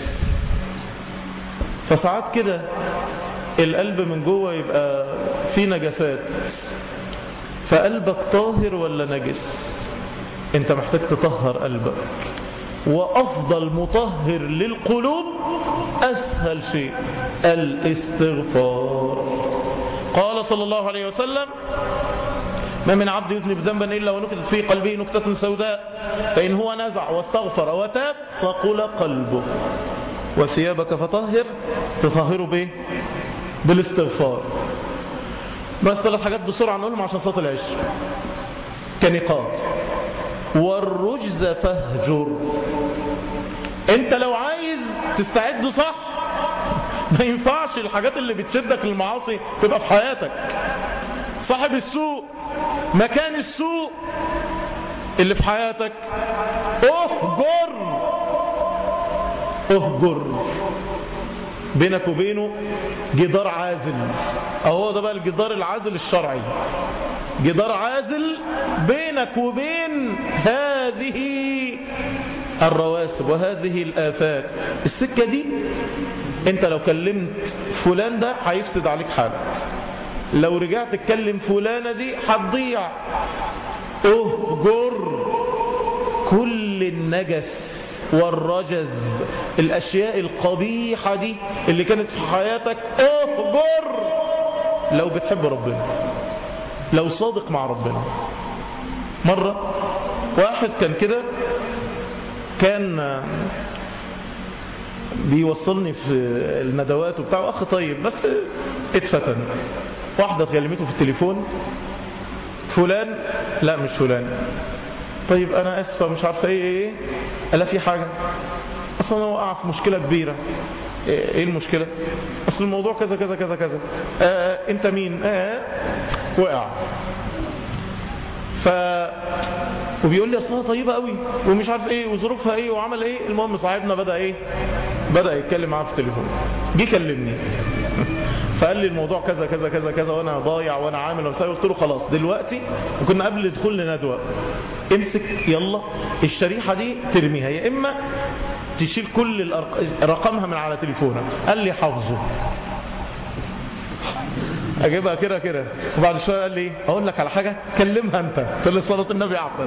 فساعات كده القلب من جوه يبقى فيه نجاسات فقلبك طاهر ولا نجس انت محتاج تطهر قلبك وافضل مطهر للقلوب اسهل شيء الاستغفار قال صلى الله عليه وسلم ما من عبد يذنب ذنبا إلا ونكتت في قلبه نكتة سوداء فإن هو نزع واستغفر وتاب فقل قلبه وثيابك فطهر تطهره بايه بالاستغفار بس ثلاث حاجات بسرعة نقولهم عشان صوت العشر كنقاط والرجز فاهجر انت لو عايز تستعد صح ما ينفعش الحاجات اللي بتشدك للمعاصي تبقى في حياتك صاحب السوء مكان السوء اللي في حياتك اهجر اهجر بينك وبينه جدار عازل اهو ده بقى الجدار العازل الشرعي جدار عازل بينك وبين هذه الرواسب وهذه الآفات السكة دي انت لو كلمت فلان ده هيفسد عليك حالك لو رجعت تكلم فلانة دي هتضيع اهجر كل النجس والرجز الاشياء القبيحة دي اللي كانت في حياتك اهجر لو بتحب ربنا لو صادق مع ربنا مرة واحد كان كده كان بيوصلني في الندوات وبتاع اخ طيب بس اتفتن واحدة كلمته في التليفون فلان لا مش فلان طيب انا اسفة مش عارفة ايه ايه الا في حاجة اصلا انا وقع في مشكلة كبيرة ايه المشكلة اصل الموضوع كذا كذا كذا كذا آه انت مين اه وقع ف وبيقول لي اصلها طيبة قوي ومش عارف ايه وظروفها ايه وعمل ايه المهم صاحبنا بدأ ايه بدأ يتكلم معاه في التليفون جه كلمني فقال لي الموضوع كذا كذا كذا كذا وانا ضايع وانا عامل ومساوي قلت له خلاص دلوقتي وكنا قبل دخول لندوه امسك يلا الشريحه دي ترميها يا اما تشيل كل الأرق... رقمها من على تليفونك قال لي حافظه اجيبها كده كده وبعد شويه قال لي اقول لك على حاجه كلمها انت قلت له صلاه النبي احسن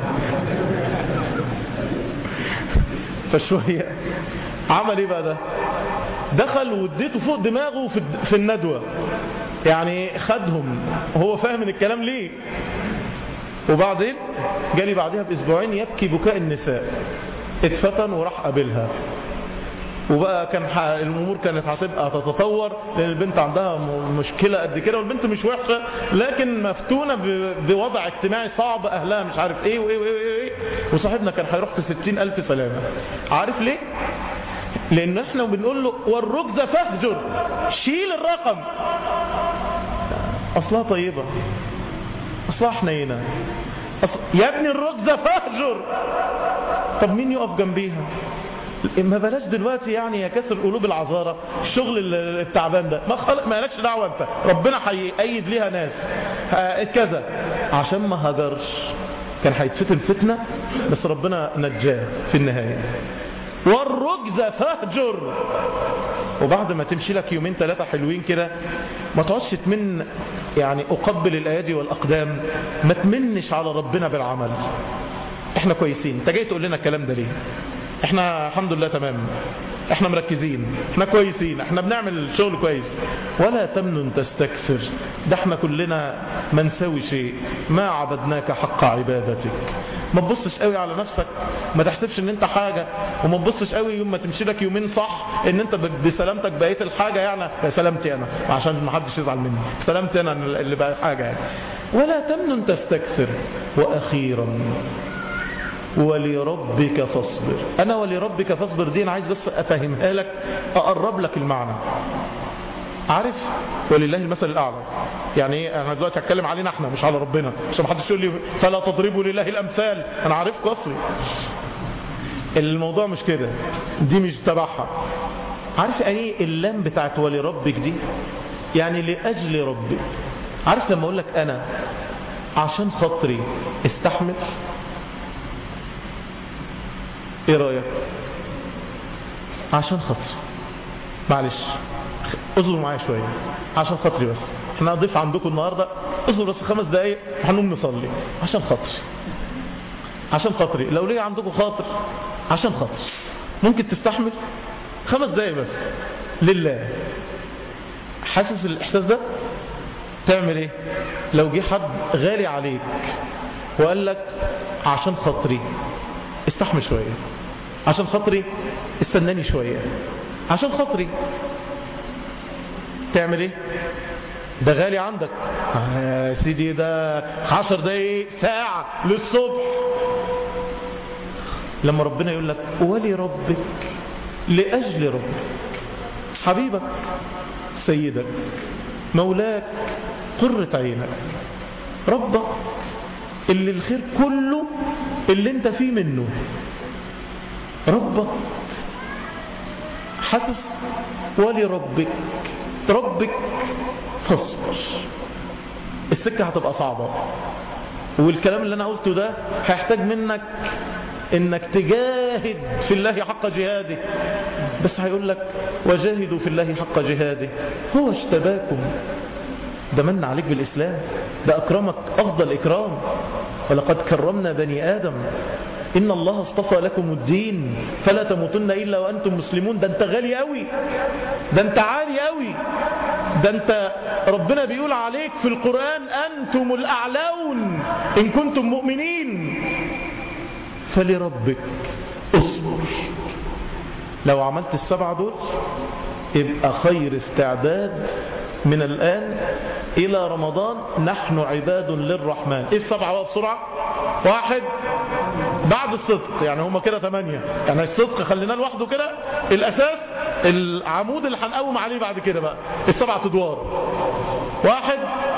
فشويه عمل ايه بقى ده دخل واديته فوق دماغه في في الندوه يعني خدهم هو فاهم من الكلام ليه وبعدين جالي بعدها باسبوعين يبكي بكاء النساء اتفتن وراح قابلها وبقى كان الامور كانت هتبقى تتطور لان البنت عندها مشكله قد كده والبنت مش وحشه لكن مفتونه بوضع اجتماعي صعب اهلها مش عارف ايه وايه وايه وايه وصاحبنا كان هيروح في ستين الف سلامه عارف ليه لان احنا بنقول له والركز فاهجر شيل الرقم اصلها طيبه اصلها حنينه أصل... يا ابني الركز فاهجر طب مين يقف جنبيها ما بلاش دلوقتي يعني يا كسر قلوب العذارة الشغل التعبان ده ما خلق ما لكش دعوة انت ربنا هيأيد ليها ناس كذا عشان ما هجرش كان هيتفتن فتنة بس ربنا نجاه في النهاية والرجز فاهجر وبعد ما تمشي لك يومين ثلاثة حلوين كده ما تقعدش تمن يعني أقبل الأيادي والأقدام ما تمنش على ربنا بالعمل احنا كويسين انت جاي تقول لنا الكلام ده ليه احنا الحمد لله تمام احنا مركزين احنا كويسين احنا بنعمل شغل كويس ولا تمنن تستكثر ده احنا كلنا ما نسوي شيء ما عبدناك حق عبادتك ما تبصش قوي على نفسك ما تحسبش ان انت حاجة وما تبصش قوي يوم ما تمشي لك يومين صح ان انت بسلامتك بقيت الحاجة يعني سلامتي انا عشان ما حدش يزعل مني سلامتي انا اللي بقى حاجة يعني ولا تمنن تستكثر واخيرا ولربك فاصبر انا ولربك فاصبر دي انا عايز بس افهمها لك اقرب لك المعنى عارف ولله المثل الاعلى يعني ايه انا دلوقتي هتكلم علينا احنا مش على ربنا عشان ما حدش يقول لي فلا تضربوا لله الامثال انا عارفكم اصلي الموضوع مش كده دي مش تبعها عارف ايه اللام بتاعت ولربك دي يعني لاجل ربك عارف لما اقول لك انا عشان خاطري استحمل ايه رايك عشان خاطري معلش اصبروا معايا شويه عشان خاطري بس احنا ضيف عندكم النهارده اصبر بس خمس دقايق هنقوم نصلي عشان خاطري عشان خاطري لو ليه عندكم خاطر عشان خاطري ممكن تستحمل خمس دقايق بس لله حاسس الاحساس ده تعمل ايه لو جه حد غالي عليك وقال لك عشان خاطري استحمل شوية عشان خاطري استناني شوية عشان خاطري تعمل ايه ده غالي عندك آه يا سيدي ده عشر دقايق ساعة للصبح لما ربنا يقول لك ولي ربك لأجل ربك حبيبك سيدك مولاك قرة عينك ربك اللي الخير كله اللي انت فيه منه ربك حاسس ولربك ربك فاصبر السكة هتبقى صعبة والكلام اللي انا قلته ده هيحتاج منك انك تجاهد في الله حق جهاده بس هيقول لك وجاهدوا في الله حق جهاده هو اشتباكم ده من عليك بالإسلام ده أكرمك أفضل إكرام ولقد كرمنا بني آدم إن الله اصطفى لكم الدين فلا تموتن إلا وأنتم مسلمون ده أنت غالي قوي ده أنت عالي قوي ده أنت ربنا بيقول عليك في القرآن أنتم الأعلون إن كنتم مؤمنين فلربك اصبر لو عملت السبعة دول يبقى خير استعداد من الآن إلى رمضان نحن عباد للرحمن إيه السبعة بقى بسرعة واحد بعد الصدق يعني هما كده ثمانية يعني الصدق خليناه لوحده كده الأساس العمود اللي هنقوم عليه بعد كده بقى السبعة أدوار واحد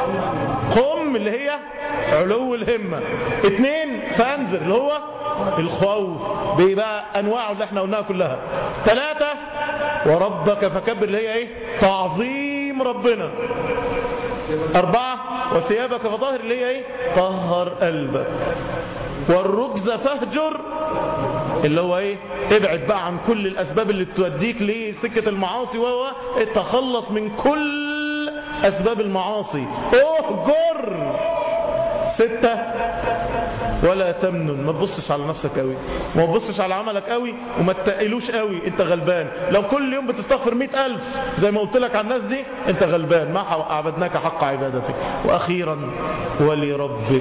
قم اللي هي علو الهمة اثنين فانزر اللي هو الخوف بقى انواعه اللي احنا قلناها كلها ثلاثة وربك فكبر اللي هي ايه تعظيم ربنا اربعة وثيابك فطهر اللي هي ايه طهر قلبك والركز فاهجر اللي هو ايه ابعد بقى عن كل الاسباب اللي توديك لسكة المعاصي وهو تخلص من كل اسباب المعاصي اهجر ستة ولا تمنن ما تبصش على نفسك قوي وما تبصش على عملك قوي وما تتقلوش قوي انت غلبان لو كل يوم بتستغفر مئة ألف زي ما قلت لك على الناس دي انت غلبان ما عبدناك حق عبادتك واخيرا ولربك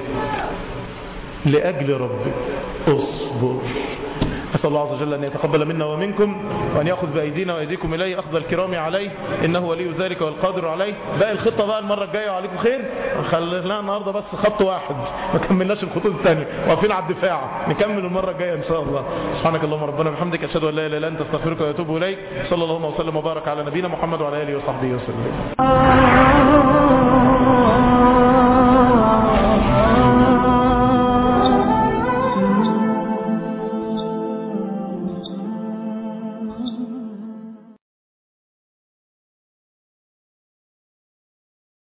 لأجل ربك اصبر أسأل الله عز وجل أن يتقبل منا ومنكم وأن يأخذ بأيدينا وأيديكم إليه أخذ الكرام عليه إنه ولي ذلك والقادر عليه باقي الخطة بقى المرة الجاية وعليكم خير خلينا النهاردة بس خط واحد ما كملناش الخطوط الثانية واقفين على الدفاع نكمل المرة الجاية إن شاء الله سبحانك اللهم ربنا وبحمدك أشهد أن لا إله إلا أنت أستغفرك وأتوب إليك صلى الله وسلم وبارك على نبينا محمد وعلى آله وصحبه وسلم